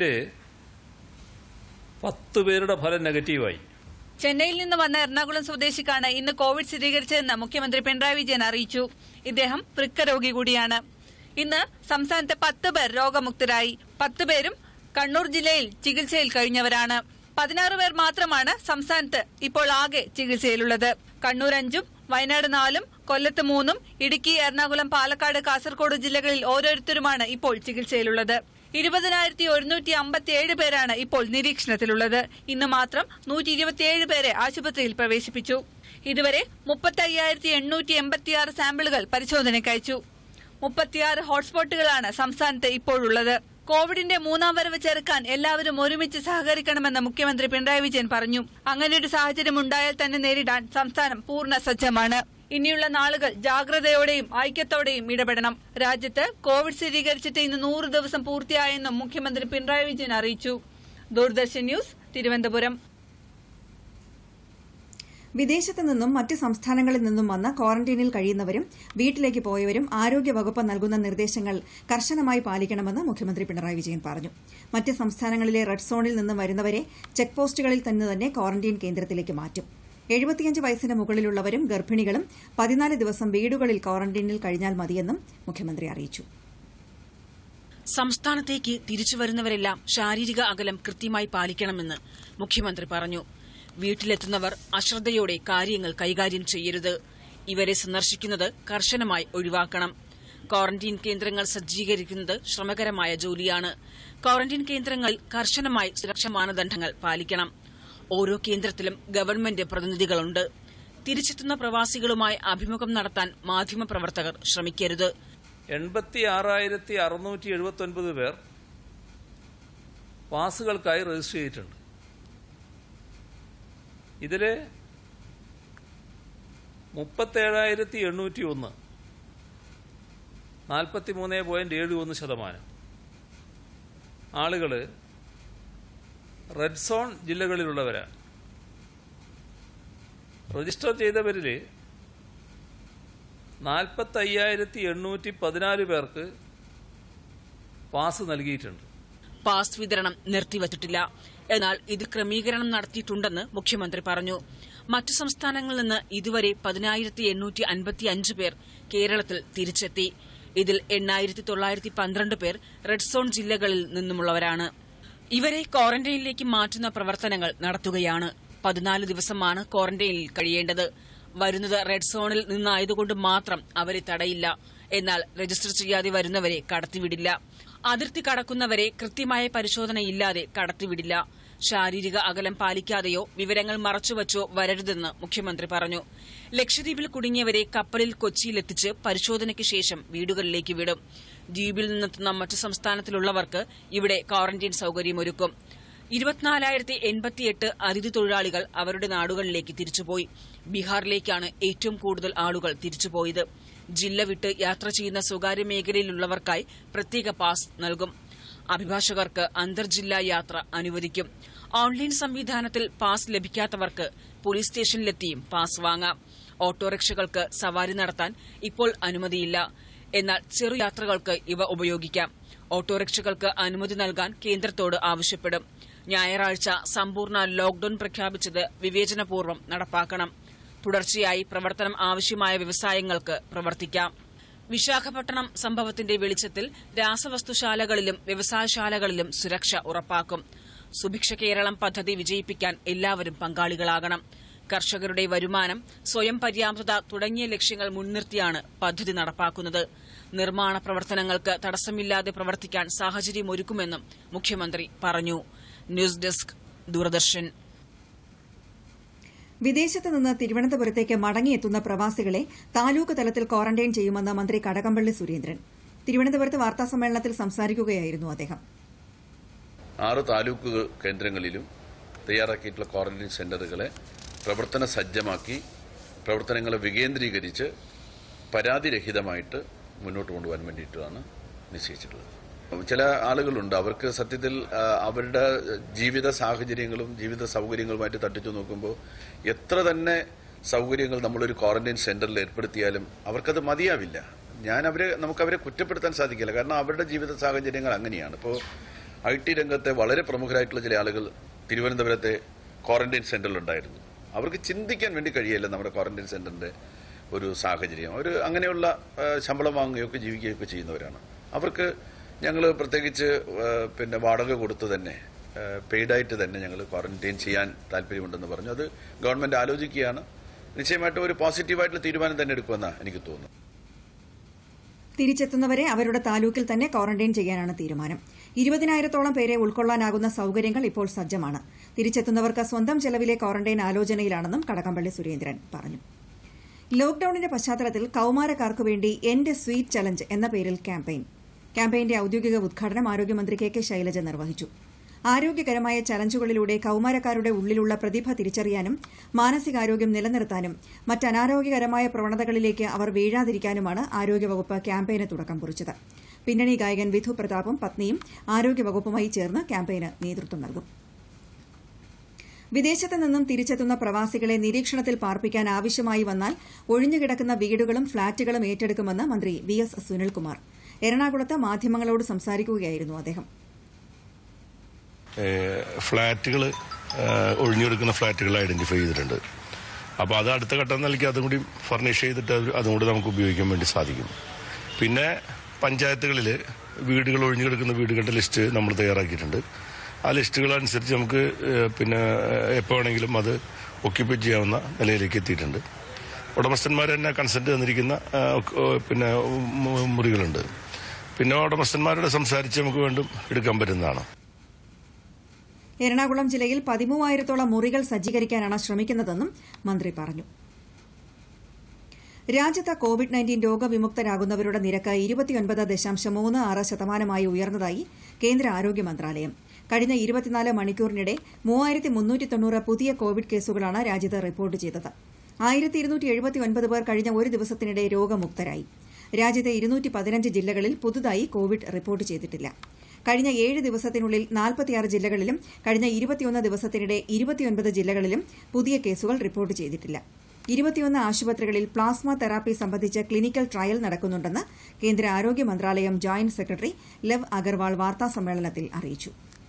പത്ത് പേരുടെ ഫലം നെഗറ്റീവായി ചെന്നൈയിൽ നിന്ന് വന്ന എറണാകുളം സ്വദേശിക്കാണ് ഇന്ന് കോവിഡ് സ്ഥിരീകരിച്ചതെന്ന് മുഖ്യമന്ത്രി പിണറായി വിജയൻ അറിയിച്ചു ഇദ്ദേഹം വൃക്കരോഗി കൂടിയാണ് ഇന്ന് സംസ്ഥാനത്തെ പത്ത് പേർ രോഗമുക്തരായി പത്ത് പേരും കണ്ണൂർ ജില്ലയിൽ ചികിത്സയിൽ കഴിഞ്ഞവരാണ് പതിനാറ് പേർ മാത്രമാണ് സംസ്ഥാനത്ത് ഇപ്പോൾ ആകെ ചികിത്സയിലുള്ളത് കണ്ണൂർ അഞ്ചും വയനാട് നാലും കൊല്ലത്ത് മൂന്നും ഇടുക്കി എറണാകുളം പാലക്കാട് കാസർഗോഡ് ജില്ലകളിൽ ഓരോരുത്തരുമാണ് ഇപ്പോൾ ചികിത്സയിലുള്ളത് ഇരുപതിനായിരത്തി ഒരുന്നൂറ്റി അമ്പത്തിയേഴ് പേരാണ് ഇപ്പോൾ നിരീക്ഷണത്തിലുള്ളത് ഇന്ന് മാത്രം നൂറ്റി ഇരുപത്തിയേഴ് പേരെ ആശുപത്രിയിൽ പ്രവേശിപ്പിച്ചു ഇതുവരെ മുപ്പത്തി അയ്യായിരത്തി എണ്ണൂറ്റി എൺപത്തിയാറ് സാമ്പിളുകൾ പരിശോധനയ്ക്ക് അയച്ചു മുപ്പത്തിയാറ് ഹോട്ട്സ്പോട്ടുകളാണ് സംസ്ഥാനത്ത് ഇപ്പോഴുള്ളത് കോവിഡിന്റെ മൂന്നാം വരവ് ചെറുക്കാൻ എല്ലാവരും ഒരുമിച്ച് സഹകരിക്കണമെന്ന് മുഖ്യമന്ത്രി പിണറായി വിജയൻ പറഞ്ഞു അങ്ങനെയൊരു സാഹചര്യം ഉണ്ടായാൽ തന്നെ നേരിടാൻ സംസ്ഥാനം പൂർണ്ണ സജ്ജമാണ് ഇനിയുള്ള നാളുകൾ ജാഗ്രതയോടെയും ഐക്യത്തോടെയും ഇടപെടണം രാജ്യത്ത് കോവിഡ് സ്ഥിരീകരിച്ചിട്ട് ഇന്ന് നൂറ് ദിവസം പൂർത്തിയായെന്നും മുഖ്യമന്ത്രി പിണറായി വിജയൻ അറിയിച്ചു ദൂരദർശൻ ന്യൂസ് തിരുവനന്തപുരം വിദേശത്ത് നിന്നും മറ്റ് സംസ്ഥാനങ്ങളിൽ നിന്നും വന്ന് ക്വാറന്റൈനിൽ കഴിയുന്നവരും വീട്ടിലേക്ക് പോയവരും ആരോഗ്യവകുപ്പ് നൽകുന്ന നിർദ്ദേശങ്ങൾ കർശനമായി പാലിക്കണമെന്ന് മുഖ്യമന്ത്രി പിണറായി വിജയൻ പറഞ്ഞു മറ്റ് സംസ്ഥാനങ്ങളിലെ റെഡ് സോണിൽ നിന്നും വരുന്നവരെ ചെക്ക് പോസ്റ്റുകളിൽ നിന്ന് തന്നെ ക്വാറന്റൈൻ കേന്ദ്രത്തിലേക്ക് മാറ്റും എഴുപത്തിയഞ്ച് വയസ്സിന് മുകളിലുള്ളവരും ഗർഭിണികളും പതിനാല് ദിവസം വീടുകളിൽ ക്വാറന്റൈനിൽ കഴിഞ്ഞാൽ മതിയെന്നും മുഖ്യമന്ത്രി അറിയിച്ചു സംസ്ഥാനത്തേക്ക് തിരിച്ചുവരുന്നവരെല്ലാം ശാരീരിക അകലം കൃത്യമായി പാലിക്കണമെന്ന് മുഖ്യമന്ത്രി പറഞ്ഞു വീട്ടിലെത്തുന്നവർ അശ്രദ്ധയോടെ കാര്യങ്ങൾ കൈകാര്യം ചെയ്യരുത് ഇവരെ സന്ദർശിക്കുന്നത് കർശനമായി ഒഴിവാക്കണം ക്വാറന്റീൻ കേന്ദ്രങ്ങൾ സജ്ജീകരിക്കുന്നത് ശ്രമകരമായ ജോലിയാണ് ക്വാറന്റീൻ കേന്ദ്രങ്ങളിൽ കർശനമായി സുരക്ഷാ മാനദണ്ഡങ്ങൾ പാലിക്കണം ഓരോ കേന്ദ്രത്തിലും ഗവൺമെന്റ് പ്രതിനിധികളുണ്ട് തിരിച്ചെത്തുന്ന പ്രവാസികളുമായി അഭിമുഖം നടത്താൻ മാധ്യമപ്രവർത്തകർ ശ്രമിക്കരുത് എൺപത്തി ആറായിരത്തി അറുന്നൂറ്റി എഴുപത്തൊൻപത് പേർ പാസുകൾക്കായി രജിസ്റ്റർ ചെയ്തിട്ടുണ്ട് ഇതിൽ മുപ്പത്തേഴായിരത്തി എണ്ണൂറ്റി ഒന്ന് നാൽപ്പത്തി മൂന്ന് പോയിന്റ് ഏഴ് ഒന്ന് ശതമാനം ആളുകൾ റെഡ് സോൺ ജില്ലകളിലുള്ളവരാണ് രജിസ്റ്റർ ചെയ്തവരിൽ നാൽപ്പത്തി അയ്യായിരത്തി എണ്ണൂറ്റി പതിനാല് പേർക്ക് പാസ് നൽകിയിട്ടുണ്ട് പാസ് വിതരണം നിർത്തിവച്ചിട്ടില്ല എന്നാൽ ഇത് ക്രമീകരണം നടത്തിയിട്ടുണ്ടെന്ന് മുഖ്യമന്ത്രി പറഞ്ഞു മറ്റു സംസ്ഥാനങ്ങളിൽ നിന്ന് ഇതുവരെ പതിനായിരത്തി എണ്ണൂറ്റി അൻപത്തി അഞ്ച് പേർ കേരളത്തിൽ തിരിച്ചെത്തി ഇതിൽ എണ്ണായിരത്തി തൊള്ളായിരത്തി പന്ത്രണ്ട് പേർ റെഡ് സോൺ ജില്ലകളിൽ നിന്നുമുള്ളവരാണ് ഇവരെ ക്വാറന്റൈനിലേക്ക് മാറ്റുന്ന പ്രവർത്തനങ്ങൾ നടത്തുകയാണ് പതിനാല് ദിവസമാണ് ക്വാറന്റൈനിൽ കഴിയേണ്ടത് വരുന്നത് റെഡ് സോണിൽ നിന്നായതുകൊണ്ട് മാത്രം അവരെ തടയില്ല എന്നാൽ രജിസ്റ്റർ ചെയ്യാതെ വരുന്നവരെ കടത്തിവിടില്ല അതിർത്തി കടക്കുന്നവരെ കൃത്യമായ പരിശോധനയില്ലാതെ കടത്തിവിടില്ല ശാരീരിക അകലം പാലിക്കാതെയോ വിവരങ്ങൾ മറച്ചുവച്ചോ വരരുതെന്ന് മുഖ്യമന്ത്രി പറഞ്ഞു ലക്ഷദ്വീപിൽ കുടുങ്ങിയവരെ കപ്പലിൽ കൊച്ചിയിലെത്തിച്ച് പരിശോധനയ്ക്ക് ശേഷം വീടുകളിലേക്ക് വിടും ദ്വീപിൽ നിന്നെത്തുന്ന മറ്റു സംസ്ഥാനത്തിലുള്ളവർക്ക് ഇവിടെ ക്വാറന്റൈൻ സൌകര്യമൊരുക്കും ഇരുപത്തിനാലായിരത്തി എൺപത്തിയെട്ട് അതിഥി തൊഴിലാളികൾ അവരുടെ നാടുകളിലേക്ക് തിരിച്ചുപോയി ബീഹാറിലേക്കാണ് ഏറ്റവും കൂടുതൽ ആളുകൾ തിരിച്ചുപോയത് ജില്ല വിട്ട് യാത്ര ചെയ്യുന്ന സ്വകാര്യ മേഖലയിലുള്ളവർക്കായി പ്രത്യേക പാസ് നൽകും അഭിഭാഷകർക്ക് അന്തർജില്ലാ യാത്ര അനുവദിക്കും ഓൺലൈൻ സംവിധാനത്തിൽ പാസ് ലഭിക്കാത്തവർക്ക് പോലീസ് സ്റ്റേഷനിലെത്തിയും പാസ് വാങ്ങാം ഓട്ടോറിക്ഷകൾക്ക് സവാരി നടത്താൻ ഇപ്പോൾ അനുമതിയില്ല എന്നാൽ ചെറുയാത്രകൾക്ക് ഇവ ഉപയോഗിക്കാം ഓട്ടോറിക്ഷകൾക്ക് അനുമതി നൽകാൻ കേന്ദ്രത്തോട് ആവശ്യപ്പെടും ഞായറാഴ്ച സമ്പൂർണ്ണ ലോക്ഡൌൺ പ്രഖ്യാപിച്ചത് വിവേചനപൂർവ്വം നടപ്പാക്കണം തുടർച്ചയായി പ്രവർത്തനം ആവശ്യമായ വ്യവസായങ്ങൾക്ക് പ്രവർത്തിക്കാം വിശാഖപട്ടണം സംഭവത്തിന്റെ വെളിച്ചത്തിൽ രാസവസ്തുശാലകളിലും വ്യവസായശാലകളിലും സുരക്ഷ ഉറപ്പാക്കും സുഭിക്ഷ കേരളം പദ്ധതി വിജയിപ്പിക്കാൻ എല്ലാവരും പങ്കാളികളാകണം കർഷകരുടെ വരുമാനം സ്വയം പര്യാപ്തത തുടങ്ങിയ ലക്ഷ്യങ്ങൾ മുൻനിർത്തിയാണ് പദ്ധതി നടപ്പാക്കുന്നത് നിർമ്മാണ പ്രവർത്തനങ്ങൾക്ക് തടസ്സമില്ലാതെ പ്രവർത്തിക്കാൻ സാഹചര്യമൊരുക്കുമെന്നും മുഖ്യമന്ത്രി പറഞ്ഞു ന്യൂസ് ഡെസ്ക് ദൂരദർശൻ വിദേശത്ത് നിന്ന് തിരുവനന്തപുരത്തേക്ക് മടങ്ങിയെത്തുന്ന പ്രവാസികളെ താലൂക്ക് തലത്തിൽ ക്വാറന്റൈൻ ചെയ്യുമെന്ന് മന്ത്രി കടകംപള്ളി സുരേന്ദ്രൻ തിരുവനന്തപുരത്ത് വാർത്താസമ്മേളനത്തിൽ സംസാരിക്കുകയായിരുന്നു അദ്ദേഹം ആറ് താലൂക്ക് കേന്ദ്രങ്ങളിലും തയ്യാറാക്കിയിട്ടുള്ള ക്വാറന്റൈൻ സെന്ററുകളെ പ്രവർത്തന സജ്ജമാക്കി പ്രവർത്തനങ്ങളെ വികേന്ദ്രീകരിച്ച് പരാതിരഹിതമായിട്ട് മുന്നോട്ട് കൊണ്ടുപോകാൻ വേണ്ടിയിട്ടാണ് നിശ്ചയിച്ചിട്ടുള്ളത് ചില ആളുകളുണ്ട് അവർക്ക് സത്യത്തിൽ ആ, അവരുടെ ജീവിത സാഹചര്യങ്ങളും ജീവിത സൗകര്യങ്ങളുമായിട്ട് തട്ടിച്ചു നോക്കുമ്പോൾ എത്ര തന്നെ സൗകര്യങ്ങൾ നമ്മളൊരു ക്വാറന്റൈൻ സെന്ററിൽ ഏർപ്പെടുത്തിയാലും അവർക്കത് മതിയാവില്ല ഞാൻ അവരെ നമുക്ക് അവരെ കുറ്റപ്പെടുത്താൻ സാധിക്കില്ല കാരണം അവരുടെ ജീവിത സാഹചര്യങ്ങൾ അങ്ങനെയാണ് ഇപ്പോൾ ഐ ടി രംഗത്തെ വളരെ പ്രമുഖരായിട്ടുള്ള ചില ആളുകൾ തിരുവനന്തപുരത്തെ ക്വാറന്റൈൻ സെന്ററിലുണ്ടായിരുന്നു അവർക്ക് ചിന്തിക്കാൻ വേണ്ടി കഴിയില്ല നമ്മുടെ ക്വാറന്റൈൻ സെന്ററിന്റെ ഒരു സാഹചര്യം അവർ അങ്ങനെയുള്ള ആ, ശമ്പളം വാങ്ങുകയൊക്കെ ജീവിക്കുകയൊക്കെ ചെയ്യുന്നവരാണ് അവർക്ക് ഞങ്ങൾ പ്രത്യേകിച്ച് ആ, പിന്നെ വാടക കൊടുത്ത് തന്നെ പെയ്ഡായിട്ട് തന്നെ ഞങ്ങൾ ക്വാറന്റൈൻ ചെയ്യാൻ താല്പര്യമുണ്ടെന്ന് പറഞ്ഞു അത് ഗവൺമെന്റ് ആലോചിക്കുകയാണ് നിശ്ചയമായിട്ടും ഒരു പോസിറ്റീവായിട്ടുള്ള തീരുമാനം തന്നെ എടുക്കുമെന്നാണ് എനിക്ക് തോന്നുന്നു തിരിച്ചെത്തുന്നവരെ അവരുടെ താലൂക്കിൽ തന്നെ ക്വാറന്റൈൻ ചെയ്യാനാണ് തീരുമാനം ഇരുപതിനായിരത്തോളം പേരെ ഉൾക്കൊള്ളാനാകുന്ന സൌകര്യങ്ങൾ ഇപ്പോൾ സജ്ജമാണ് തിരിച്ചെത്തുന്നവർക്ക് സ്വന്തം ചെലവിലെ ക്വാറന്റൈൻ ആലോചനയിലാണെന്നും കടകംപള്ളി സുരേന്ദ്രൻ പറഞ്ഞു ലോക്ഡൌണിന്റെ പശ്ചാത്തലത്തിൽ കൌമാരക്കാർക്കു വേണ്ടി എന്റെ സ്വീറ്റ് ചലഞ്ച് എന്ന പേരിൽ ക്യാമ്പയിൻ ക്യാമ്പയിന്റെ ഔദ്യോഗിക ഉദ്ഘാടനം ആരോഗ്യമന്ത്രി കെ കെ ശൈലജ നിർവഹിച്ചു ആരോഗ്യകരമായ ചലഞ്ചുകളിലൂടെ കൌമാരക്കാരുടെ ഉള്ളിലുള്ള പ്രതിഭ തിരിച്ചറിയാനും മാനസികാരോഗ്യം നിലനിർത്താനും മറ്റ് അനാരോഗ്യകരമായ പ്രവണതകളിലേക്ക് അവർ വീഴാതിരിക്കാനുമാണ് ആരോഗ്യവകുപ്പ് ക്യാമ്പയിന് തുടക്കം കുറിച്ചത് പിന്നണി ഗായകൻ വിധു പ്രതാപും പത്നിയും ആരോഗ്യവകുപ്പുമായി ചേർന്ന് ക്യാമ്പയിന് നേതൃത്വം നൽകും വിദേശത്ത് നിന്നും തിരിച്ചെത്തുന്ന പ്രവാസികളെ നിരീക്ഷണത്തിൽ പാർപ്പിക്കാൻ ആവശ്യമായി വന്നാൽ ഒഴിഞ്ഞുകിടക്കുന്ന വീടുകളും ഫ്ളാറ്റുകളും ഏറ്റെടുക്കുമെന്ന് മന്ത്രി വി എസ് സുനിൽകുമാർ എറണാകുളത്ത് മാധ്യമങ്ങളോട് സംസാരിക്കുകയായിരുന്നു അദ്ദേഹം ഫ്ലാറ്റുകൾ ഒഴിഞ്ഞെടുക്കുന്ന ഫ്ലാറ്റുകൾ ഐഡന്റിഫൈ ചെയ്തിട്ടുണ്ട് അപ്പോൾ അത് അടുത്ത ഘട്ടം നൽകി അതും കൂടി ഫർണിഷ് ചെയ്തിട്ട് അത് അതും കൂടി നമുക്ക് ഉപയോഗിക്കാൻ വേണ്ടി സാധിക്കും പിന്നെ പഞ്ചായത്തുകളിൽ വീടുകൾ ഒഴിഞ്ഞെടുക്കുന്ന വീടുകളുടെ ലിസ്റ്റ് നമ്മൾ തയ്യാറാക്കിയിട്ടുണ്ട് ആ ലിസ്റ്റുകൾ അനുസരിച്ച് നമുക്ക് ഏഹ്, പിന്നെ എപ്പോൾ വേണമെങ്കിലും അത് ഒക്യുപ്പൈ ചെയ്യാവുന്ന നിലയിലേക്ക് എത്തിയിട്ടുണ്ട് ഉടമസ്ഥന്മാർ തന്നെ കൺസെന്റ് തന്നിരിക്കുന്ന ആ, ഒക്കെ, ഓ, പിന്നെ മു- മുറികളുണ്ട് പിന്നെ ഉടമസ്ഥന്മാരോട് സംസാരിച്ച് നമുക്ക് വീണ്ടും എടുക്കാൻ പറ്റുന്നതാണ് എറണാകുളം ജില്ലയിൽ പതിമൂവായിരത്തോളം മുറികൾ സജ്ജീകരിക്കാനാണ് ശ്രമിക്കുന്നതെന്നും മന്ത്രി പറഞ്ഞു രാജ്യത്ത് കോവിഡ് നയൻറ്റീൻ രോഗവിമുക്തരാകുന്നവരുടെ നിരക്ക് ഇരുപത്തിയൊൻപത് ദശാംശം മൂന്ന് ആറ് ശതമാനമായി ഉയർന്നതായി കേന്ദ്ര ആരോഗ്യ മന്ത്രാലയം കഴിഞ്ഞ ഇരുപത്തിനാല് മണിക്കൂറിനിടെ മൂവായിരത്തി മുന്നൂറ്റി തൊണ്ണൂറ് പുതിയ കോവിഡ് കേസുകളാണ് രാജ്യത്ത് റിപ്പോർട്ട് ചെയ്തത് ആയിരത്തി ഇരുന്നൂറ്റി എഴുപത്തിയൊൻപത് പേർ കഴിഞ്ഞ ഒരു ദിവസത്തിനിടെ രോഗമുക്തരായി രാജ്യത്തെ ഇരുന്നൂറ്റി പതിനഞ്ച് ജില്ലകളിൽ പുതുതായി കോവിഡ് റിപ്പോർട്ട് ചെയ്തിട്ടില്ല കഴിഞ്ഞ ഏഴ് ദിവസത്തിനുള്ളിൽ നാൽപ്പത്തിയാറ് ജില്ലകളിലും കഴിഞ്ഞ ഇരുപത്തിയൊന്ന് ദിവസത്തിനിടെ ഇരുപത്തിയൊൻപത് ജില്ലകളിലും പുതിയ കേസുകൾ റിപ്പോർട്ട് ചെയ്തിട്ടില്ല ഇരുപത്തിയൊന്ന് ആശുപത്രികളിൽ പ്ലാസ്മ തെറാപ്പി സംബന്ധിച്ച് ക്ലിനിക്കൽ ട്രയൽ നടക്കുന്നുണ്ടെന്ന് കേന്ദ്ര ആരോഗ്യ മന്ത്രാലയം ജോയിന്റ് സെക്രട്ടറി ലവ് അഗർവാൾ വാർത്താസമ്മേളനത്തിൽ അറിയിച്ചു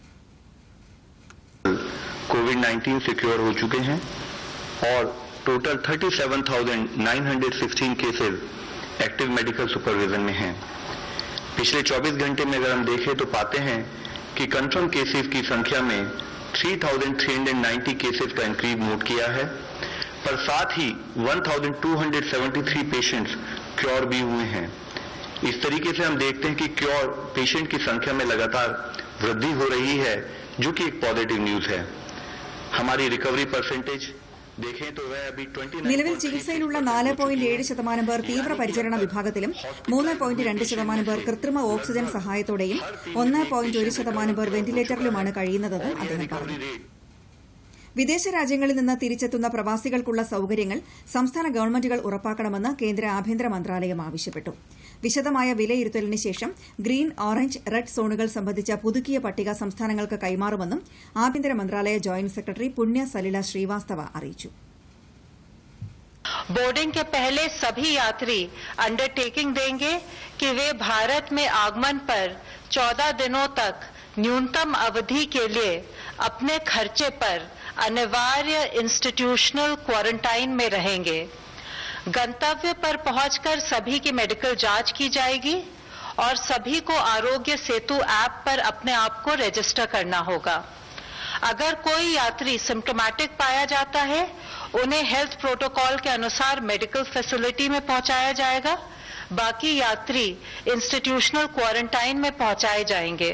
कोविड 19 सिक्योर हो चुके हैं और total 37,916 cases active medical supervision में हैं पिछले 24 घंटे में अगर हम देखें तो पाते हैं कि कंफर्म केसेस की संख्या में 3,390 केसेस का इंक्रीज नोट किया है पर साथ ही 1,273 पेशेंट्स क्योर भी हुए हैं इस तरीके से हम देखते हैं कि क्योर पेशेंट की संख्या में लगातार वृद्धि हो रही है जो कि एक पॉजिटिव न्यूज है हमारी रिकवरी परसेंटेज देखें तो वह अभी 29 നിലവിൽ ചികിത്സയിലുള്ള നാല് പോയിന്റ് ഏഴ് ശതമാനം പേർ തീവ്രപരിചരണ വിഭാഗത്തിലും മൂന്ന് പോയിന്റ് രണ്ട് ശതമാനം പേർ കൃത്രിമ ഓക്സിജൻ സഹായത്തോടെയും ഒന്ന് പോയിന്റ് ഒരു ശതമാനം പേർ വെന്റിലേറ്ററിലുമാണ് കഴിയുന്നതെന്നും അദ്ദേഹം പറഞ്ഞു വിദേശ രാജ്യങ്ങളിൽ നിന്ന് തിരിച്ചെത്തുന്ന പ്രവാസികൾക്കുള്ള സൌകര്യങ്ങൾ സംസ്ഥാന ഗവൺമെന്റുകൾ ഉറപ്പാക്കണമെന്ന് കേന്ദ്ര ആഭ്യന്തര മന്ത്രാലയം ആവശ്യപ്പെട്ടു വിശദമായ വിലയിരുത്തലിന് ശേഷം ഗ്രീൻ ഓറഞ്ച് റെഡ് സോണുകൾ സംബന്ധിച്ച പുതുക്കിയ പട്ടിക സംസ്ഥാനങ്ങൾക്ക് കൈമാറുമെന്നും ആഭ്യന്തര മന്ത്രാലയ ജോയിന്റ് സെക്രട്ടറി പുണ്യ സലില ശ്രീവാസ്തവ അറിയിച്ചു बोर्डिंग के पहले सभी यात्री अंडरटेकिंग देंगे कि वे भारत में आगमन पर 14 दिनों तक न्यूनतम अवधि के लिए अपने खर्चे पर अनिवार्य इंस्टीट्यूशनल क्वारंटाइन में रहेंगे गंतव्य पर पहुंचकर सभी की मेडिकल जांच की जाएगी और सभी को आरोग्य सेतु ऐप पर अपने आप को रजिस्टर करना होगा अगर कोई यात्री सिम्टोमेटिक पाया जाता है उन्हें हेल्थ प्रोटोकॉल के अनुसार मेडिकल फैसिलिटी में पहुंचाया जाएगा बाकी यात्री इंस्टीट्यूशनल क्वारंटाइन में पहुंचाए जाएंगे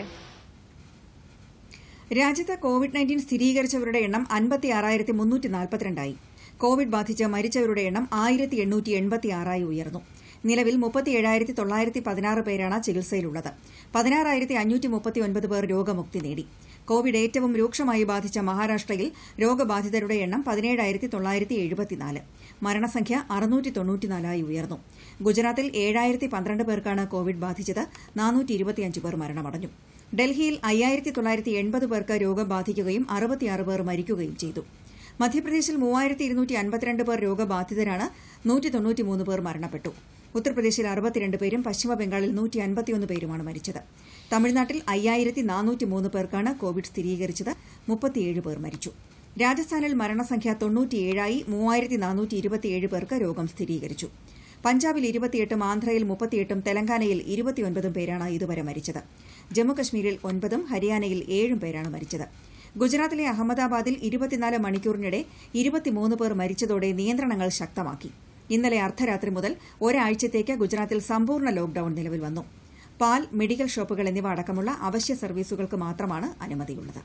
രാജ്യത്ത് കോവിഡ് നയൻറ്റീൻ സ്ഥിരീകരിച്ചവരുടെ എണ്ണം അൻപത്തി ആറായിരത്തി മുന്നൂറ്റി നാൽപ്പത്തിരണ്ടായി കോവിഡ് ബാധിച്ച് മരിച്ചവരുടെ എണ്ണം ആയിരത്തി എണ്ണൂറ്റി എൺപത്തി ആറായി ഉയർന്നു നിലവിൽ മുപ്പത്തിയേഴായിരത്തി തൊള്ളായിരത്തി പതിനാറ് പേരാണ് ചികിത്സയിലുള്ളത് പതിനാറായിരത്തി അഞ്ഞൂറ്റി മുപ്പത്തി ഒൻപത് പേർ രോഗമുക്തി നേടി കോവിഡ് ഏറ്റവും രൂക്ഷമായി ബാധിച്ച മഹാരാഷ്ട്രയിൽ രോഗബാധിതരുടെ എണ്ണം പതിനേഴായിരത്തി തൊള്ളായിരത്തി എഴുപത്തിനാല് മരണസംഖ്യ അറുന്നൂറ്റി തൊണ്ണൂറ്റിനാലായി ഉയർന്നു ഗുജറാത്തിൽ ഏഴായിരത്തി പന്ത്രണ്ട് പേർക്കാണ് കോവിഡ് ബാധിച്ചത് നാനൂറ്റി ഇരുപത്തിയഞ്ച് പേർ മരണമടഞ്ഞു ഡൽഹിയിൽ അയ്യായിരത്തി തൊള്ളായിരത്തി എൺപത് പേർക്ക് രോഗം ബാധിക്കുകയും അറുപത്തിയാറ് പേർ മരിക്കുകയും ചെയ്തു മധ്യപ്രദേശിൽ മൂവായിരത്തി ഇരുന്നൂറ്റി അൻപത്തിരണ്ട് പേർ രോഗബാധിതരാണ് നൂറ്റി തൊണ്ണൂറ്റിമൂന്ന് പേർ മരണപ്പെട്ടു ഉത്തർപ്രദേശിൽ അറുപത്തിരണ്ട് പേരും പശ്ചിമബംഗാളിൽ നൂറ്റി അൻപത്തിയൊന്ന് പേരുമാണ് മരിച്ചത് തമിഴ്നാട്ടിൽ അയ്യായിരത്തി നാനൂറ്റിമൂന്ന് പേർക്കാണ് കോവിഡ് സ്ഥിരീകരിച്ചത് മുപ്പത്തിയേഴ് പേർ മരിച്ചു രാജസ്ഥാനിൽ മരണസംഖ്യ തൊണ്ണൂറ്റിയേഴായി മൂവായിരത്തി നാനൂറ്റി ഇരുപത്തിയേഴ് പേർക്ക് രോഗം സ്ഥിരീകരിച്ചു പഞ്ചാബിൽ ഇരുപത്തിയെട്ടും ആന്ധ്രയിൽ മുപ്പത്തിയെട്ടും തെലങ്കാനയിൽ ഇരുപത്തിയൊൻപതും പേരാണ് ഇതുവരെ മരിച്ചത് ജമ്മുകശ്മീരിൽ ഒൻപതും ഹരിയാനയിൽ ഏഴും പേരാണ് മരിച്ചത് ഗുജറാത്തിലെ അഹമ്മദാബാദിൽ ഇരുപത്തിനാല് മണിക്കൂറിനിടെ ഇരുപത്തിമൂന്ന് പേർ മരിച്ചതോടെ നിയന്ത്രണങ്ങൾ ശക്തമാക്കി ഇന്നലെ അർദ്ധരാത്രി മുതൽ ഒരാഴ്ചത്തേക്ക് ഗുജറാത്തിൽ സമ്പൂർണ്ണ ലോക്ഡൌൺ നിലവിൽ വന്നു പാൽ മെഡിക്കൽ ഷോപ്പുകൾ എന്നിവ അടക്കമുള്ള അവശ്യ സർവീസുകൾക്ക് മാത്രമാണ് അനുമതിയുള്ളത്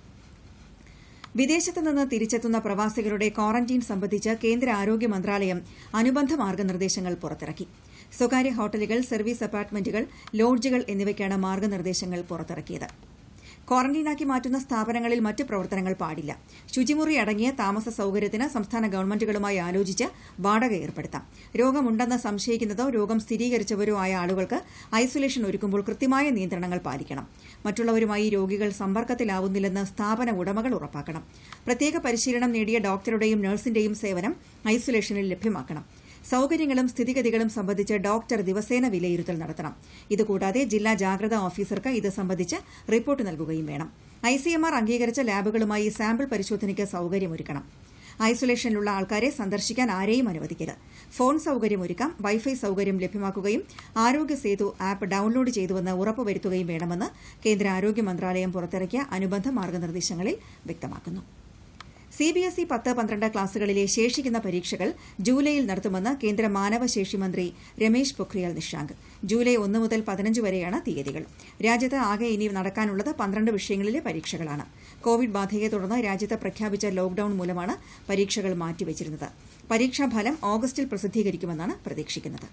വിദേശത്ത് നിന്ന് തിരിച്ചെത്തുന്ന പ്രവാസികളുടെ ക്വാറന്റീൻ സംബന്ധിച്ച് കേന്ദ്ര ആരോഗ്യ മന്ത്രാലയം അനുബന്ധ മാർഗനിർദ്ദേശങ്ങൾ പുറത്തിറക്കി സ്വകാര്യ ഹോട്ടലുകൾ സർവീസ് അപ്പാർട്ട്മെന്റുകൾ ലോഡ്ജുകൾ എന്നിവയ്ക്കാണ് മാർഗനിർദ്ദേശങ്ങൾ പുറത്തിറക്കിയത് ക്വാറന്റീനാക്കി മാറ്റുന്ന സ്ഥാപനങ്ങളിൽ മറ്റ് പ്രവർത്തനങ്ങൾ പാടില്ല ശുചിമുറി അടങ്ങിയ താമസ സൌകര്യത്തിന് സംസ്ഥാന ഗവൺമെന്റുകളുമായി ആലോചിച്ച് വാടക ഏർപ്പെടുത്താം രോഗമുണ്ടെന്ന് സംശയിക്കുന്നതോ രോഗം സ്ഥിരീകരിച്ചവരോ ആയ ആളുകൾക്ക് ഐസൊലേഷൻ ഒരുക്കുമ്പോൾ കൃത്യമായ നിയന്ത്രണങ്ങൾ പാലിക്കണം മറ്റുള്ളവരുമായി രോഗികൾ സമ്പർക്കത്തിലാവുന്നില്ലെന്ന് സ്ഥാപന ഉടമകൾ ഉറപ്പാക്കണം പ്രത്യേക പരിശീലനം നേടിയ ഡോക്ടറുടെയും നഴ്സിന്റെയും സേവനം ഐസൊലേഷനിൽ ലഭ്യമാക്കണം സൌകര്യങ്ങളും സ്ഥിതിഗതികളും സംബന്ധിച്ച് ഡോക്ടർ ദിവസേന വിലയിരുത്തൽ നടത്തണം ഇതുകൂടാതെ ജില്ലാ ജാഗ്രതാ ഓഫീസർക്ക് ഇത് സംബന്ധിച്ച് റിപ്പോർട്ട് നൽകുകയും വേണം ഐസിഎംആർ അംഗീകരിച്ച ലാബുകളുമായി സാമ്പിൾ പരിശോധനയ്ക്ക് സൌകര്യമൊരുക്കണം ഐസൊലേഷനിലുള്ള ആൾക്കാരെ സന്ദർശിക്കാൻ ആരെയും അനുവദിക്കരുത് ഫോൺ സൌകര്യം ഒരുക്കാം വൈഫൈ സൌകര്യം ലഭ്യമാക്കുകയും ആരോഗ്യ സേതു ആപ്പ് ഡൌൺലോഡ് ചെയ്തുവെന്ന് ഉറപ്പുവരുത്തുകയും വേണമെന്ന് കേന്ദ്ര ആരോഗ്യ മന്ത്രാലയം പുറത്തിറക്കിയ അനുബന്ധ മാർഗനിർദ്ദേശങ്ങളിൽ വ്യക്തമാക്കുന്നു സിബിഎസ്ഇ പത്ത് പന്ത്രണ്ട് ക്ലാസുകളിലെ ശേഷിക്കുന്ന പരീക്ഷകൾ ജൂലൈയിൽ നടത്തുമെന്ന് കേന്ദ്ര മാനവശേഷി മന്ത്രി രമേശ് പൊഖ്രിയാൽ നിഷാങ്ക് ജൂലൈ ഒന്ന് മുതൽ പതിനഞ്ച് വരെയാണ് തീയതികൾ രാജ്യത്ത് ആകെ ഇനി നടക്കാനുള്ളത് പന്ത്രണ്ട് വിഷയങ്ങളിലെ പരീക്ഷകളാണ് കോവിഡ് ബാധയെ തുടർന്ന് രാജ്യത്ത് പ്രഖ്യാപിച്ച ലോക്ഡൌൺ മൂലമാണ് പരീക്ഷകൾ മാറ്റിവച്ചിരുന്നത് പരീക്ഷാഫലം ഓഗസ്റ്റിൽ പ്രസിദ്ധീകരിക്കുമെന്നാണ് പ്രതീക്ഷിക്കുന്നത്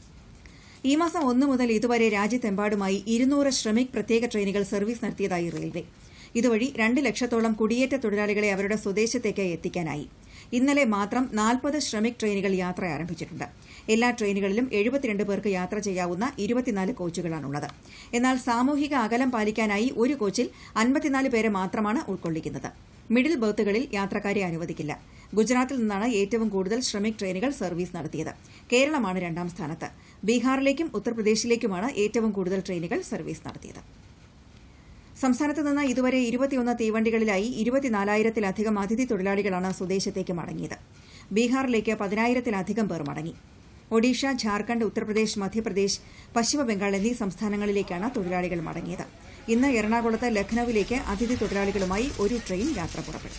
ഈ മാസം ഒന്ന് മുതൽ ഇതുവരെ രാജ്യത്തെമ്പാടുമായി ഇരുന്നൂറ് ശ്രമിക് പ്രത്യേക ട്രെയിനുകൾ സർവീസ് നടത്തിയതായി റെയിൽവേ ഇതുവഴി രണ്ട് ലക്ഷത്തോളം കുടിയേറ്റ തൊഴിലാളികളെ അവരുടെ സ്വദേശത്തേക്ക് എത്തിക്കാനായി ഇന്നലെ മാത്രം നാൽപ്പത് ശ്രമിക് ട്രെയിനുകൾ യാത്ര ആരംഭിച്ചിട്ടുണ്ട് എല്ലാ ട്രെയിനുകളിലും എഴുപത്തിരണ്ട് പേർക്ക് യാത്ര ചെയ്യാവുന്ന ഇരുപത്തിനാല് കോച്ചുകളാണുള്ളത് എന്നാൽ സാമൂഹിക അകലം പാലിക്കാനായി ഒരു കോച്ചിൽ അൻപത്തിനാല് പേരെ മാത്രമാണ് ഉൾക്കൊള്ളിക്കുന്നത് മിഡിൽ ബർത്തുകളിൽ യാത്രക്കാരെ അനുവദിക്കില്ല ഗുജറാത്തിൽ നിന്നാണ് ഏറ്റവും കൂടുതൽ ശ്രമിക് ട്രെയിനുകൾ സർവീസ് നടത്തിയത് കേരളമാണ് രണ്ടാം സ്ഥാനത്ത് ബീഹാറിലേക്കും ഉത്തർപ്രദേശിലേക്കുമാണ് ഏറ്റവും കൂടുതൽ ട്രെയിനുകൾ സർവീസ് നടത്തിയത് സംസ്ഥാനത്ത് നിന്ന് ഇതുവരെ ഇരുപത്തിയൊന്ന് തീവണ്ടികളിലായി ഇരുപത്തിനാലായിരത്തിലധികം അതിഥി തൊഴിലാളികളാണ് സ്വദേശത്തേക്ക് മടങ്ങിയത് ബീഹാറിലേക്ക് പതിനായിരത്തിലധികം പേർ മടങ്ങി ഒഡീഷ ഝാർഖണ്ഡ് ഉത്തർപ്രദേശ് മധ്യപ്രദേശ് പശ്ചിമബംഗാൾ എന്നീ സംസ്ഥാനങ്ങളിലേക്കാണ് തൊഴിലാളികൾ മടങ്ങിയത് ഇന്ന് എറണാകുളത്ത് ലഖ്നൌവിലേക്ക് അതിഥി തൊഴിലാളികളുമായി ഒരു ട്രെയിൻ യാത്ര പുറപ്പെടും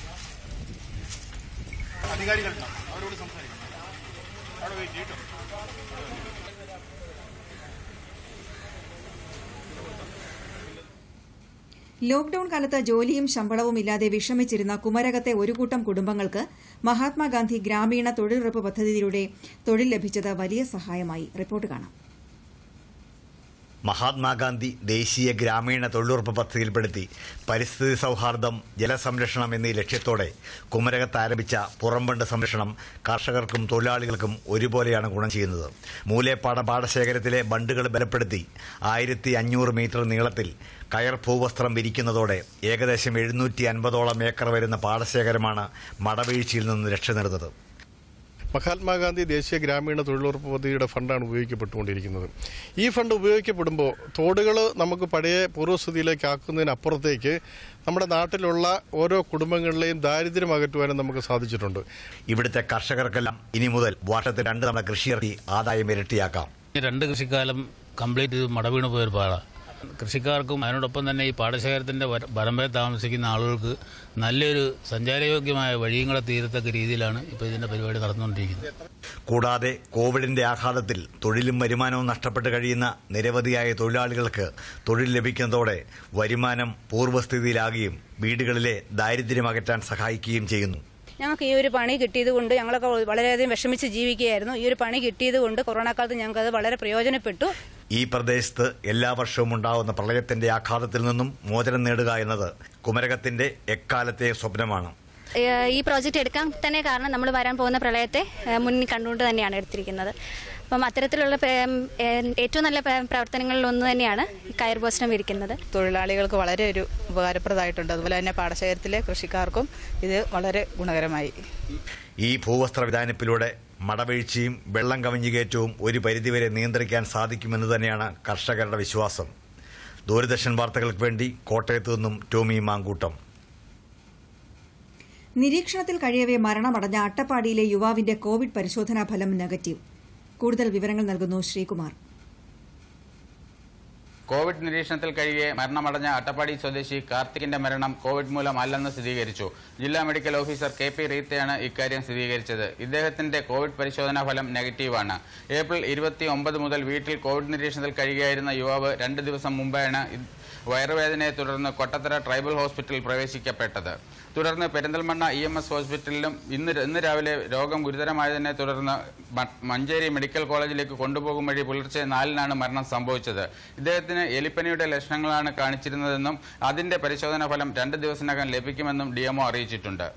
ലോക്ഡൌൺ കാലത്ത് ജോലിയും ശമ്പളവും ഇല്ലാതെ വിഷമിച്ചിരുന്ന കുമരകത്തെ ഒരു കൂട്ടം കുടുംബങ്ങൾക്ക് മഹാത്മാഗാന്ധി ഗ്രാമീണ തൊഴിലുറപ്പ് പദ്ധതിയിലൂടെ തൊഴിൽ ലഭിച്ചത് വലിയ സഹായമായി റിപ്പോർട്ട് കാണാം മഹാത്മാഗാന്ധി ദേശീയ ഗ്രാമീണ തൊഴിലുറപ്പ് പദ്ധതിയിൽപ്പെടുത്തി പരിസ്ഥിതി സൗഹാർദ്ദം ജലസംരക്ഷണം എന്നീ ലക്ഷ്യത്തോടെ കുമരകത്ത് ആരംഭിച്ച പുറംബണ്ട് സംരക്ഷണം കർഷകർക്കും തൊഴിലാളികൾക്കും ഒരുപോലെയാണ് ഗുണം ചെയ്യുന്നത് മൂലേപ്പാട പാടശേഖരത്തിലെ ബണ്ടുകൾ ബലപ്പെടുത്തി ആയിരത്തി അഞ്ഞൂറ് മീറ്റർ നീളത്തിൽ കയർ ഭൂവസ്ത്രം വിരിക്കുന്നതോടെ ഏകദേശം എഴുന്നൂറ്റി അൻപതോളം ഏക്കർ വരുന്ന പാടശേഖരമാണ് മടവീഴ്ചയിൽ നിന്ന് രക്ഷ മഹാത്മാഗാന്ധി ദേശീയ ഗ്രാമീണ തൊഴിലുറപ്പ് പദ്ധതിയുടെ ഫണ്ടാണ് ഉപയോഗിക്കപ്പെട്ടുകൊണ്ടിരിക്കുന്നത് ഈ ഫണ്ട് ഉപയോഗിക്കപ്പെടുമ്പോൾ തോടുകൾ നമുക്ക് പഴയ പൂർവ്വസ്ഥിതിയിലേക്ക് ആക്കുന്നതിനപ്പുറത്തേക്ക് നമ്മുടെ നാട്ടിലുള്ള ഓരോ കുടുംബങ്ങളിലെയും ദാരിദ്ര്യം അകറ്റുവാനും നമുക്ക് സാധിച്ചിട്ടുണ്ട് ഇവിടുത്തെ കർഷകർക്കെല്ലാം ഇനി മുതൽ വർഷത്തിൽ രണ്ട് തവണ കൃഷി ഇറക്കി ആദായം ഇരട്ടിയാക്കാം രണ്ട് കൃഷിക്കാലം കംപ്ലീറ്റ് ചെയ്ത് മടവീണ് പോയൊരു പാടാണ് കൃഷിക്കാർക്കും അതിനോടൊപ്പം തന്നെ ഈ പാടശേഖരത്തിന്റെ വര- വരമ്പേ താമസിക്കുന്ന ആളുകൾക്ക് നല്ലൊരു സഞ്ചാരയോഗ്യമായ വഴിയും കൂടെ തീരത്തക്ക രീതിയിലാണ് ഇപ്പോൾ ഇതിന്റെ പരിപാടി നടന്നുകൊണ്ടിരിക്കുന്നത് കൂടാതെ കോവിഡിന്റെ ആഘാതത്തിൽ തൊഴിലും വരുമാനവും നഷ്ടപ്പെട്ട് കഴിയുന്ന നിരവധിയായ തൊഴിലാളികൾക്ക് തൊഴിൽ ലഭിക്കുന്നതോടെ വരുമാനം പൂർവ്വസ്ഥിതിയിലാകുകയും വീടുകളിലെ ദാരിദ്ര്യം അകറ്റാൻ സഹായിക്കുകയും ചെയ്യുന്നു ഞങ്ങൾക്ക് ഈ ഒരു പണി കിട്ടിയത് കൊണ്ട് ഞങ്ങളൊക്കെ വളരെയധികം വിഷമിച്ച് ജീവിക്കുകയായിരുന്നു ഈ ഒരു പണി കിട്ടിയത് കൊണ്ട് കൊറോണ കാലത്ത് ഞങ്ങൾക്ക് അത് വളരെ പ്രയോജനപ്പെട്ടു ഈ പ്രദേശത്ത് എല്ലാ വർഷവും ഉണ്ടാവുന്ന പ്രളയത്തിന്റെ ആഘാതത്തിൽ നിന്നും മോചനം നേടുക എന്നത് കുമരകത്തിന്റെ എക്കാലത്തെ സ്വപ്നമാണ് ഏഹ് ഈ പ്രോജക്റ്റ് എടുക്കാൻ തന്നെ കാരണം നമ്മൾ വരാൻ പോകുന്ന പ്രളയത്തെ ഏഹ് മുന്നിൽ കണ്ടുകൊണ്ട് തന്നെയാണ് എടുത്തിരിക്കുന്നത് അപ്പം അത്തരത്തിലുള്ള പേ- ഏഹ് ഏറ്റവും നല്ല പേ- പ്രവർത്തനങ്ങളിൽ ഒന്ന് തന്നെയാണ് ഈ കയർ ഭോജനം ഇരിക്കുന്നത് തൊഴിലാളികൾക്ക് വളരെ ഒരു ഉപകാരപ്രദമായിട്ടുണ്ട് അതുപോലെ തന്നെ പാടശേഖരത്തിലെ കൃഷിക്കാർക്കും ഇത് വളരെ ഗുണകരമായി ഈ ഭൂവസ്ത്ര വിധാനത്തിലൂടെ മടവീഴ്ചയും വെള്ളം കവിഞ്ഞുകയറ്റവും ഒരു പരിധിവരെ നിയന്ത്രിക്കാൻ സാധിക്കുമെന്ന് തന്നെയാണ് കർഷകരുടെ വിശ്വാസം ദൂരദർശൻ വാർത്തകൾക്ക് വേണ്ടി കോട്ടയത്തു നിന്നും ടോമി മാങ്കൂട്ടം നിരീക്ഷണത്തിൽ കഴിയവെ മരണമടഞ്ഞ അട്ടപ്പാടിയിലെ യുവാവിന്റെ കോവിഡ് പരിശോധനാ ഫലം നെഗറ്റീവ് കൂടുതൽ വിവരങ്ങൾ നൽകുന്നു ശ്രീകുമാർ കോവിഡ് നിരീക്ഷണത്തിൽ കഴിയെ മരണമടഞ്ഞ അട്ടപ്പാടി സ്വദേശി കാർത്തികിന്റെ മരണം കോവിഡ് മൂലമല്ലെന്ന് സ്ഥിരീകരിച്ചു ജില്ലാ മെഡിക്കൽ ഓഫീസർ കെ പി റീത്തയാണ് ഇക്കാര്യം സ്ഥിരീകരിച്ചത് ഇദ്ദേഹത്തിന്റെ കോവിഡ് പരിശോധനാ ഫലം നെഗറ്റീവാണ് ഏപ്രിൽ ഇരുപത്തി ഒമ്പത് മുതൽ വീട്ടിൽ കോവിഡ് നിരീക്ഷണത്തിൽ കഴിയുകയായിരുന്ന യുവാവ് രണ്ട് ദിവസം മുമ്പാണ് ഇത് വയറുവേദനയെ തുടർന്ന് കൊട്ടത്തറ ട്രൈബൽ ഹോസ്പിറ്റലിൽ പ്രവേശിക്കപ്പെട്ടത് തുടർന്ന് പെരിന്തൽമണ്ണ ഇ എം എസ് ഹോസ്പിറ്റലിലും ഇന്ന് ഇന്ന് രാവിലെ രോഗം ഗുരുതരമായതിനെ തുടർന്ന് മ- മഞ്ചേരി മെഡിക്കൽ കോളേജിലേക്ക് കൊണ്ടുപോകും വഴി പുലർച്ചെ നാലിനാണ് മരണം സംഭവിച്ചത് ഇദ്ദേഹത്തിന് എലിപ്പനിയുടെ ലക്ഷണങ്ങളാണ് കാണിച്ചിരുന്നതെന്നും അതിന്റെ പരിശോധനാ ഫലം രണ്ട് ദിവസത്തിനകം ലഭിക്കുമെന്നും ഡിഎംഒ അറിയിച്ചിട്ടുണ്ട്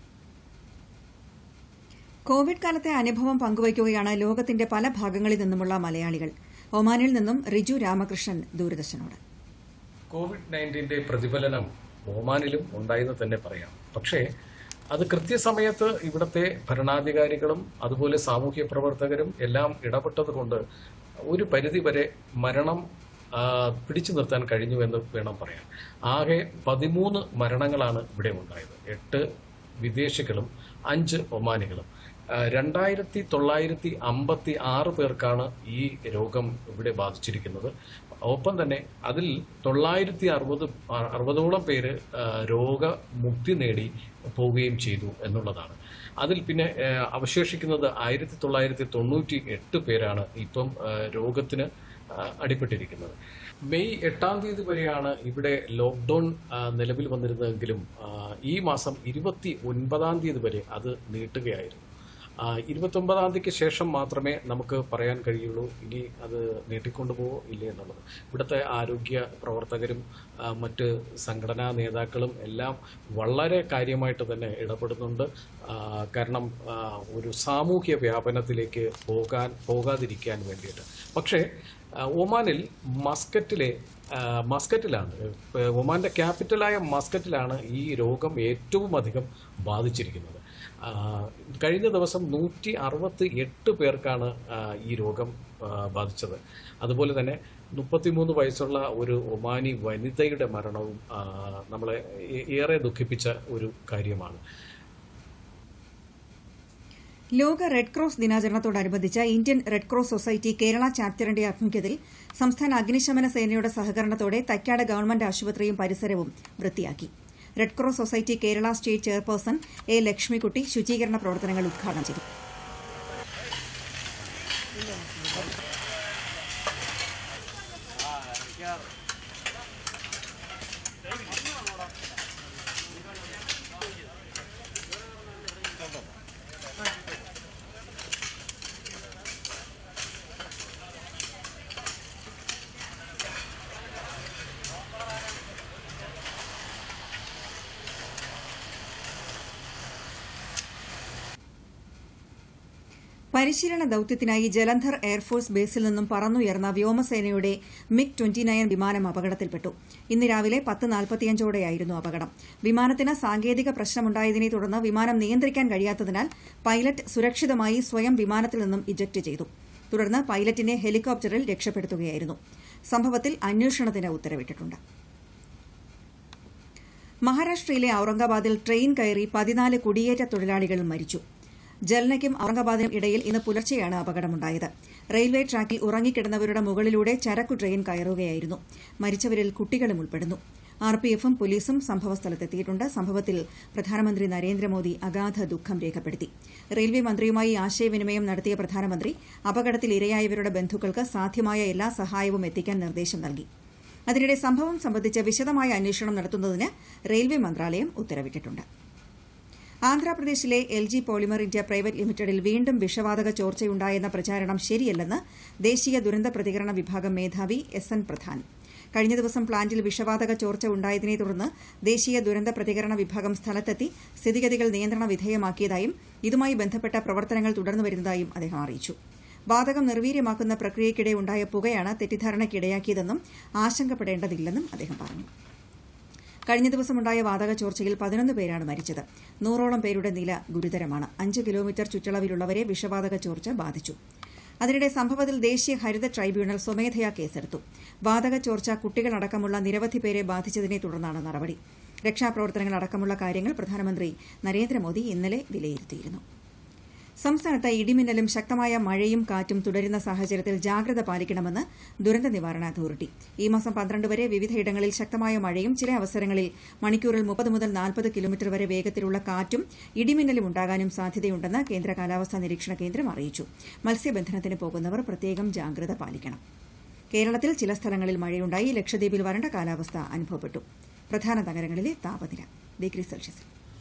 കോവിഡ് കാലത്തെ അനുഭവം പങ്കുവയ്ക്കുകയാണ് ലോകത്തിന്റെ പല ഭാഗങ്ങളിൽ നിന്നുമുള്ള മലയാളികൾ ഒമാനിൽ നിന്നും റിജു രാമകൃഷ്ണൻ ദൂരദർശനോട് കോവിഡ് നയൻറ്റീന്റെ പ്രതിഫലനം ഒമാനിലും ഉണ്ടായെന്ന് തന്നെ പറയാം പക്ഷേ അത് കൃത്യസമയത്ത് ഇവിടുത്തെ ഭരണാധികാരികളും അതുപോലെ സാമൂഹ്യ പ്രവർത്തകരും എല്ലാം ഇടപെട്ടതുകൊണ്ട് ഒരു പരിധിവരെ മരണം ആ, പിടിച്ചു നിർത്താൻ കഴിഞ്ഞു എന്ന് വേണം പറയാൻ ആകെ പതിമൂന്ന് മരണങ്ങളാണ് ഇവിടെ ഉണ്ടായത് എട്ട് വിദേശികളും അഞ്ച് ഒമാനികളും ആ, രണ്ടായിരത്തി തൊള്ളായിരത്തി അമ്പത്തി ആറ് പേർക്കാണ് ഈ രോഗം ഇവിടെ ബാധിച്ചിരിക്കുന്നത് ഒപ്പം തന്നെ അതിൽ തൊള്ളായിരത്തി അറുപത് അറുപതോളം പേര് ആ, രോഗമുക്തി നേടി പോവുകയും ചെയ്തു എന്നുള്ളതാണ് അതിൽ പിന്നെ ആ, അവശേഷിക്കുന്നത് ആയിരത്തി തൊള്ളായിരത്തി തൊണ്ണൂറ്റി എട്ട് പേരാണ് ഇപ്പം ആ, രോഗത്തിന് ആ, അടിപ്പെട്ടിരിക്കുന്നത് മെയ് എട്ടാം തീയതി വരെയാണ് ഇവിടെ ലോക്ക്ഡൌൺ ആ, നിലവിൽ വന്നിരുന്നതെങ്കിലും ആ, ഈ മാസം ഇരുപത്തി ഒൻപതാം തീയതി വരെ അത് നീട്ടുകയായിരുന്നു ഇരുപത്തി ഒമ്പതാം തീയതിക്ക് ശേഷം മാത്രമേ നമുക്ക് പറയാൻ കഴിയുള്ളൂ ഇനി അത് നീട്ടിക്കൊണ്ടുപോകോ ഇല്ലേ എന്നുള്ളത് ഇവിടുത്തെ ആരോഗ്യ പ്രവർത്തകരും ആ, മറ്റ് സംഘടനാ നേതാക്കളും എല്ലാം വളരെ കാര്യമായിട്ട് തന്നെ ഇടപെടുന്നുണ്ട് ആ, കാരണം ആ, ഒരു സാമൂഹ്യ വ്യാപനത്തിലേക്ക് പോകാൻ പോകാതിരിക്കാൻ വേണ്ടിയിട്ട് പക്ഷേ ആ, ഒമാനിൽ മസ്കറ്റിലെ ആ, മസ്കറ്റിലാണ് ഏ, ഒമാന്റെ ക്യാപിറ്റലായ മസ്കറ്റിലാണ് ഈ രോഗം ഏറ്റവും അധികം ബാധിച്ചിരിക്കുന്നത് ആ, കഴിഞ്ഞ ദിവസം നൂറ്റി അറുപത്തി എട്ട് പേർക്കാണ് ആ, ഈ രോഗം ആ, ബാധിച്ചത് അതുപോലെ തന്നെ മുപ്പത്തിമൂന്ന് വയസ്സുള്ള ഒരു ഒമാനി വനിതയുടെ മരണവും ആ, നമ്മളെ ഏ- ഏറെ ദുഃഖിപ്പിച്ച ഒരു കാര്യമാണ് ലോക റെഡ് ക്രോസ് ദിനാചരണത്തോടനുബന്ധിച്ച് Indian red cross society Kerala ചാപ്റ്ററിന്റെ ആഭിമുഖ്യത്തിൽ സംസ്ഥാന അഗ്നിശമന സേനയുടെ സഹകരണത്തോടെ തൈക്കാട് ഗവൺമെന്റ് ആശുപത്രിയും പരിസരവും വൃത്തിയാക്കി red cross society Kerala state chairperson A ലക്ഷ്മിക്കുട്ടി ശുചീകരണ പ്രവർത്തനങ്ങൾ ഉദ്ഘാടനം ചെയ്തു പരിശീലന ദൌത്യത്തിനായി ജലന്ധർ എയർഫോഴ്സ് ബേസിൽ നിന്നും പറന്നുയർന്ന വ്യോമസേനയുടെ മിഗ് ട്വന്റി നയൻ വിമാനം അപകടത്തിൽപ്പെട്ടു ഇന്ന് രാവിലെ പത്ത് നാൽപ്പത്തിയഞ്ചോടെയായിരുന്നു അപകടം വിമാനത്തിന് സാങ്കേതിക പ്രശ്നമുണ്ടായതിനെ തുടർന്ന് വിമാനം നിയന്ത്രിക്കാൻ കഴിയാത്തതിനാൽ പൈലറ്റ് സുരക്ഷിതമായി സ്വയം വിമാനത്തിൽ നിന്നും ഇജക്ട് ചെയ്തു തുടർന്ന് പൈലറ്റിനെ ഹെലികോപ്റ്ററിൽ രക്ഷപ്പെടുത്തുകയായിരുന്നു സംഭവത്തിൽ അന്വേഷണത്തിന് ഉത്തരവിട്ടിട്ടുണ്ട് മഹാരാഷ്ട്രയിലെ ഔറംഗാബാദിൽ ട്രെയിൻ കയറി പതിനാല് കുടിയേറ്റ തൊഴിലാളികൾ മരിച്ചു ജൽനയ്ക്കും ഔറംഗാബാദിനും ഇടയിൽ ഇന്ന് പുലർച്ചെയാണ് അപകടമുണ്ടായത് റെയിൽവേ ട്രാക്കിൽ ഉറങ്ങിക്കിടന്നവരുടെ മുകളിലൂടെ ചരക്കു ട്രെയിൻ കയറുകയായിരുന്നു മരിച്ചവരിൽ കുട്ടികളും ഉൾപ്പെടുന്നു ആർപിഎഫും പോലീസും സംഭവസ്ഥലത്തെത്തിയിട്ടുണ്ട് സംഭവത്തിൽ പ്രധാനമന്ത്രി നരേന്ദ്രമോദി അഗാധ ദുഃഖം രേഖപ്പെടുത്തി റെയിൽവേ മന്ത്രിയുമായി ആശയവിനിമയം നടത്തിയ പ്രധാനമന്ത്രി അപകടത്തിൽ ഇരയായവരുടെ ബന്ധുക്കൾക്ക് സാധ്യമായ എല്ലാ സഹായവും എത്തിക്കാൻ നിർദ്ദേശം നൽകി അതിനിടെ സംഭവം സംബന്ധിച്ച് വിശദമായ അന്വേഷണം നടത്തുന്നതിന് റെയിൽവേ മന്ത്രാലയം ഉത്തരവിട്ടിട്ടുണ്ട് ആന്ധ്രാപ്രദേശിലെ L G polymer India private ലിമിറ്റഡിൽ വീണ്ടും വിഷവാതക ചോർച്ചയുണ്ടായെന്ന പ്രചാരണം ശരിയല്ലെന്ന് ദേശീയ ദുരന്ത പ്രതികരണ വിഭാഗം മേധാവി എസ് എൻ പ്രധാൻ കഴിഞ്ഞ ദിവസം പ്ലാന്റിൽ വിഷവാതക ചോർച്ച ഉണ്ടായതിനെ തുടർന്ന് ദേശീയ ദുരന്ത പ്രതികരണ വിഭാഗം സ്ഥലത്തെത്തി സ്ഥിതിഗതികൾ നിയന്ത്രണ വിധേയമാക്കിയതായും ഇതുമായി ബന്ധപ്പെട്ട പ്രവർത്തനങ്ങൾ തുടർന്നു വരുന്നതായും അദ്ദേഹം അറിയിച്ചു വാതകം നിർവീര്യമാക്കുന്ന പ്രക്രിയയ്ക്കിടെ ഉണ്ടായ പുകയാണ് തെറ്റിദ്ധാരണയ്ക്കിടയാക്കിയതെന്നും ആശങ്കപ്പെടേണ്ടതില്ലെന്നും അദ്ദേഹം പറഞ്ഞു കഴിഞ്ഞ ദിവസമുണ്ടായ വാതക ചോർച്ചയിൽ പതിനൊന്ന് പേരാണ് മരിച്ചത് നൂറോളം പേരുടെ നില ഗുരുതരമാണ് അഞ്ച് കിലോമീറ്റർ ചുറ്റളവിലുള്ളവരെ വിഷവാതക ചോർച്ച ബാധിച്ചു അതിനിടെ സംഭവത്തിൽ ദേശീയ ഹരിത ട്രൈബ്യൂണൽ സ്വമേധയാ കേസെടുത്തു വാതക ചോർച്ച കുട്ടികളടക്കമുള്ള നിരവധി പേരെ ബാധിച്ചതിനെ തുടർന്നാണ് നടപടി രക്ഷാപ്രവർത്തനങ്ങൾ അടക്കമുള്ള കാര്യങ്ങൾ പ്രധാനമന്ത്രി നരേന്ദ്രമോദി ഇന്നലെ വിലയിരുത്തിയിരുന്നു സംസ്ഥാനത്ത് ഇടിമിന്നലും ശക്തമായ മഴയും കാറ്റും തുടരുന്ന സാഹചര്യത്തിൽ ജാഗ്രത പാലിക്കണമെന്ന് ദുരന്ത നിവാരണ അതോറിറ്റി ഈ മാസം പന്ത്രണ്ട് വരെ വിവിധയിടങ്ങളിൽ ശക്തമായ മഴയും ചില അവസരങ്ങളിൽ മണിക്കൂറിൽ മുപ്പത് മുതൽ നാൽപ്പത് കിലോമീറ്റർ വരെ വേഗത്തിലുള്ള കാറ്റും ഇടിമിന്നലും ഉണ്ടാകാനും സാധ്യതയുണ്ടെന്ന് കേന്ദ്ര കാലാവസ്ഥാ നിരീക്ഷണ കേന്ദ്രം അറിയിച്ചു മത്സ്യബന്ധനത്തിന് പോകുന്നവർ പ്രത്യേകം ജാഗ്രത പാലിക്കണം കേരളത്തിൽ ചില സ്ഥലങ്ങളിൽ മഴയുണ്ടായി ലക്ഷദ്വീപിൽ വരണ്ട കാലാവസ്ഥ അനുഭവപ്പെട്ടു പ്രധാന നഗരങ്ങളിലെ താപനില ഡിഗ്രി സെൽഷ്യസ്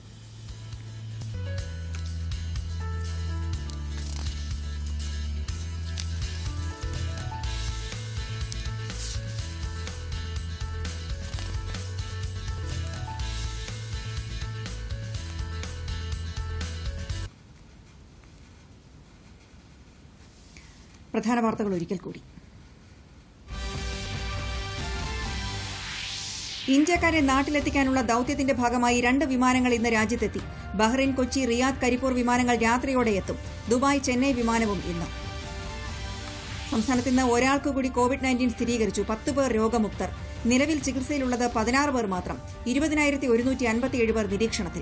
പ്രധാന വാർത്തകൾ ഒരിക്കൽ കൂടി ഇന്ത്യക്കാരെ നാട്ടിലെത്തിക്കാനുള്ള ദൌത്യത്തിന്റെ ഭാഗമായി രണ്ട് വിമാനങ്ങൾ ഇന്ന് രാജ്യത്തെത്തി ബഹ്റൈൻ കൊച്ചി റിയാദ് കരിപ്പൂർ വിമാനങ്ങൾ രാത്രിയോടെ എത്തും ദുബായ് ചെന്നൈ വിമാനവും ഇന്ന് സംസ്ഥാനത്ത് ഇന്ന് ഒരാൾക്ക് കൂടി കോവിഡ് നയൻറ്റീൻ സ്ഥിരീകരിച്ചു പത്ത് പേർ രോഗമുക്തർ നിലവിൽ ചികിത്സയിലുള്ളത് പതിനാറ് പേർ മാത്രം ഇരുപതിനായിരത്തി ഒരുന്നൂറ്റി അൻപത്തിയേഴ് പേർ നിരീക്ഷണത്തിൽ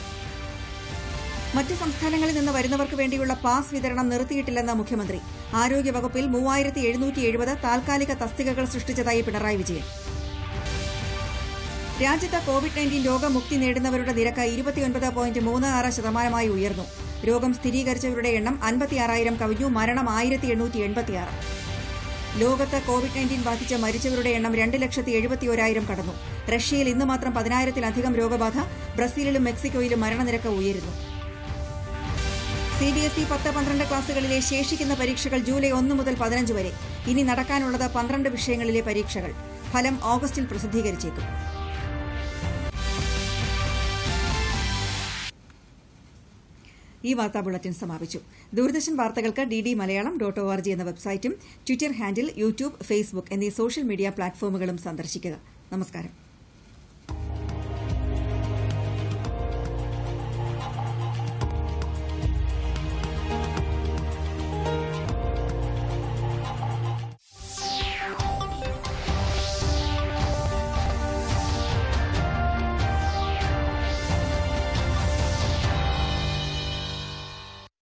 മറ്റ് സംസ്ഥാനങ്ങളിൽ നിന്ന് വരുന്നവർക്ക് വേണ്ടിയുള്ള പാസ് വിതരണം നിർത്തിയിട്ടില്ലെന്ന് മുഖ്യമന്ത്രി ആരോഗ്യവകുപ്പിൽ മൂവായിരത്തി എഴുന്നൂറ്റി എഴുപത് താൽക്കാലിക തസ്തികകൾ സൃഷ്ടിച്ചതായി പിണറായി വിജയൻ രാജ്യത്ത് കോവിഡ് നയൻറ്റീൻ രോഗമുക്തി നേടുന്നവരുടെ നിരക്ക് ഇരുപത്തിയൊൻപത് പോയിന്റ് മൂന്ന് ആറ് ശതമാനമായി ഉയർന്നു രോഗം സ്ഥിരീകരിച്ചവരുടെ എണ്ണം അൻപത്തിയാറായിരം കവിഞ്ഞു മരണം ആയിരത്തി എണ്ണൂറ്റി എൺപത്തിയാറ് ലോകത്ത് കോവിഡ് നയൻറ്റീൻ ബാധിച്ച് മരിച്ചവരുടെ എണ്ണം രണ്ട് ലക്ഷത്തി എഴുപത്തിയോരായിരം കടന്നു റഷ്യയിൽ ഇന്ന് മാത്രം പതിനായിരത്തിലധികം രോഗബാധ ബ്രസീലിലും മെക്സിക്കോയിലും മരണനിരക്ക് ഉയരുന്നു സി ബി എസ് ഇ പത്ത് പന്ത്രണ്ട് ക്ലാസുകളിലെ ശേഷിക്കുന്ന പരീക്ഷകൾ ജൂലൈ ഒന്ന് മുതൽ പതിനഞ്ച് വരെ ഇനി നടക്കാനുള്ളത് പന്ത്രണ്ട് വിഷയങ്ങളിലെ പരീക്ഷകൾ ഫലം ഓഗസ്റ്റിൽ പ്രസിദ്ധീകരിച്ചേക്കും ഈ വാർത്താ ബുള്ളറ്റിൻ സമാപിച്ചു ദൂരദർശൻ വാർത്തകൾക്ക് D D Malayalam dot O R G എന്ന വെബ്സൈറ്റും ട്വിറ്റർ ഹാൻഡിൽ യൂട്യൂബ് ഫേസ്ബുക്ക് എന്നീ സോഷ്യൽ മീഡിയ പ്ലാറ്റ്ഫോമുകളും സന്ദർശിക്കുക നമസ്കാരം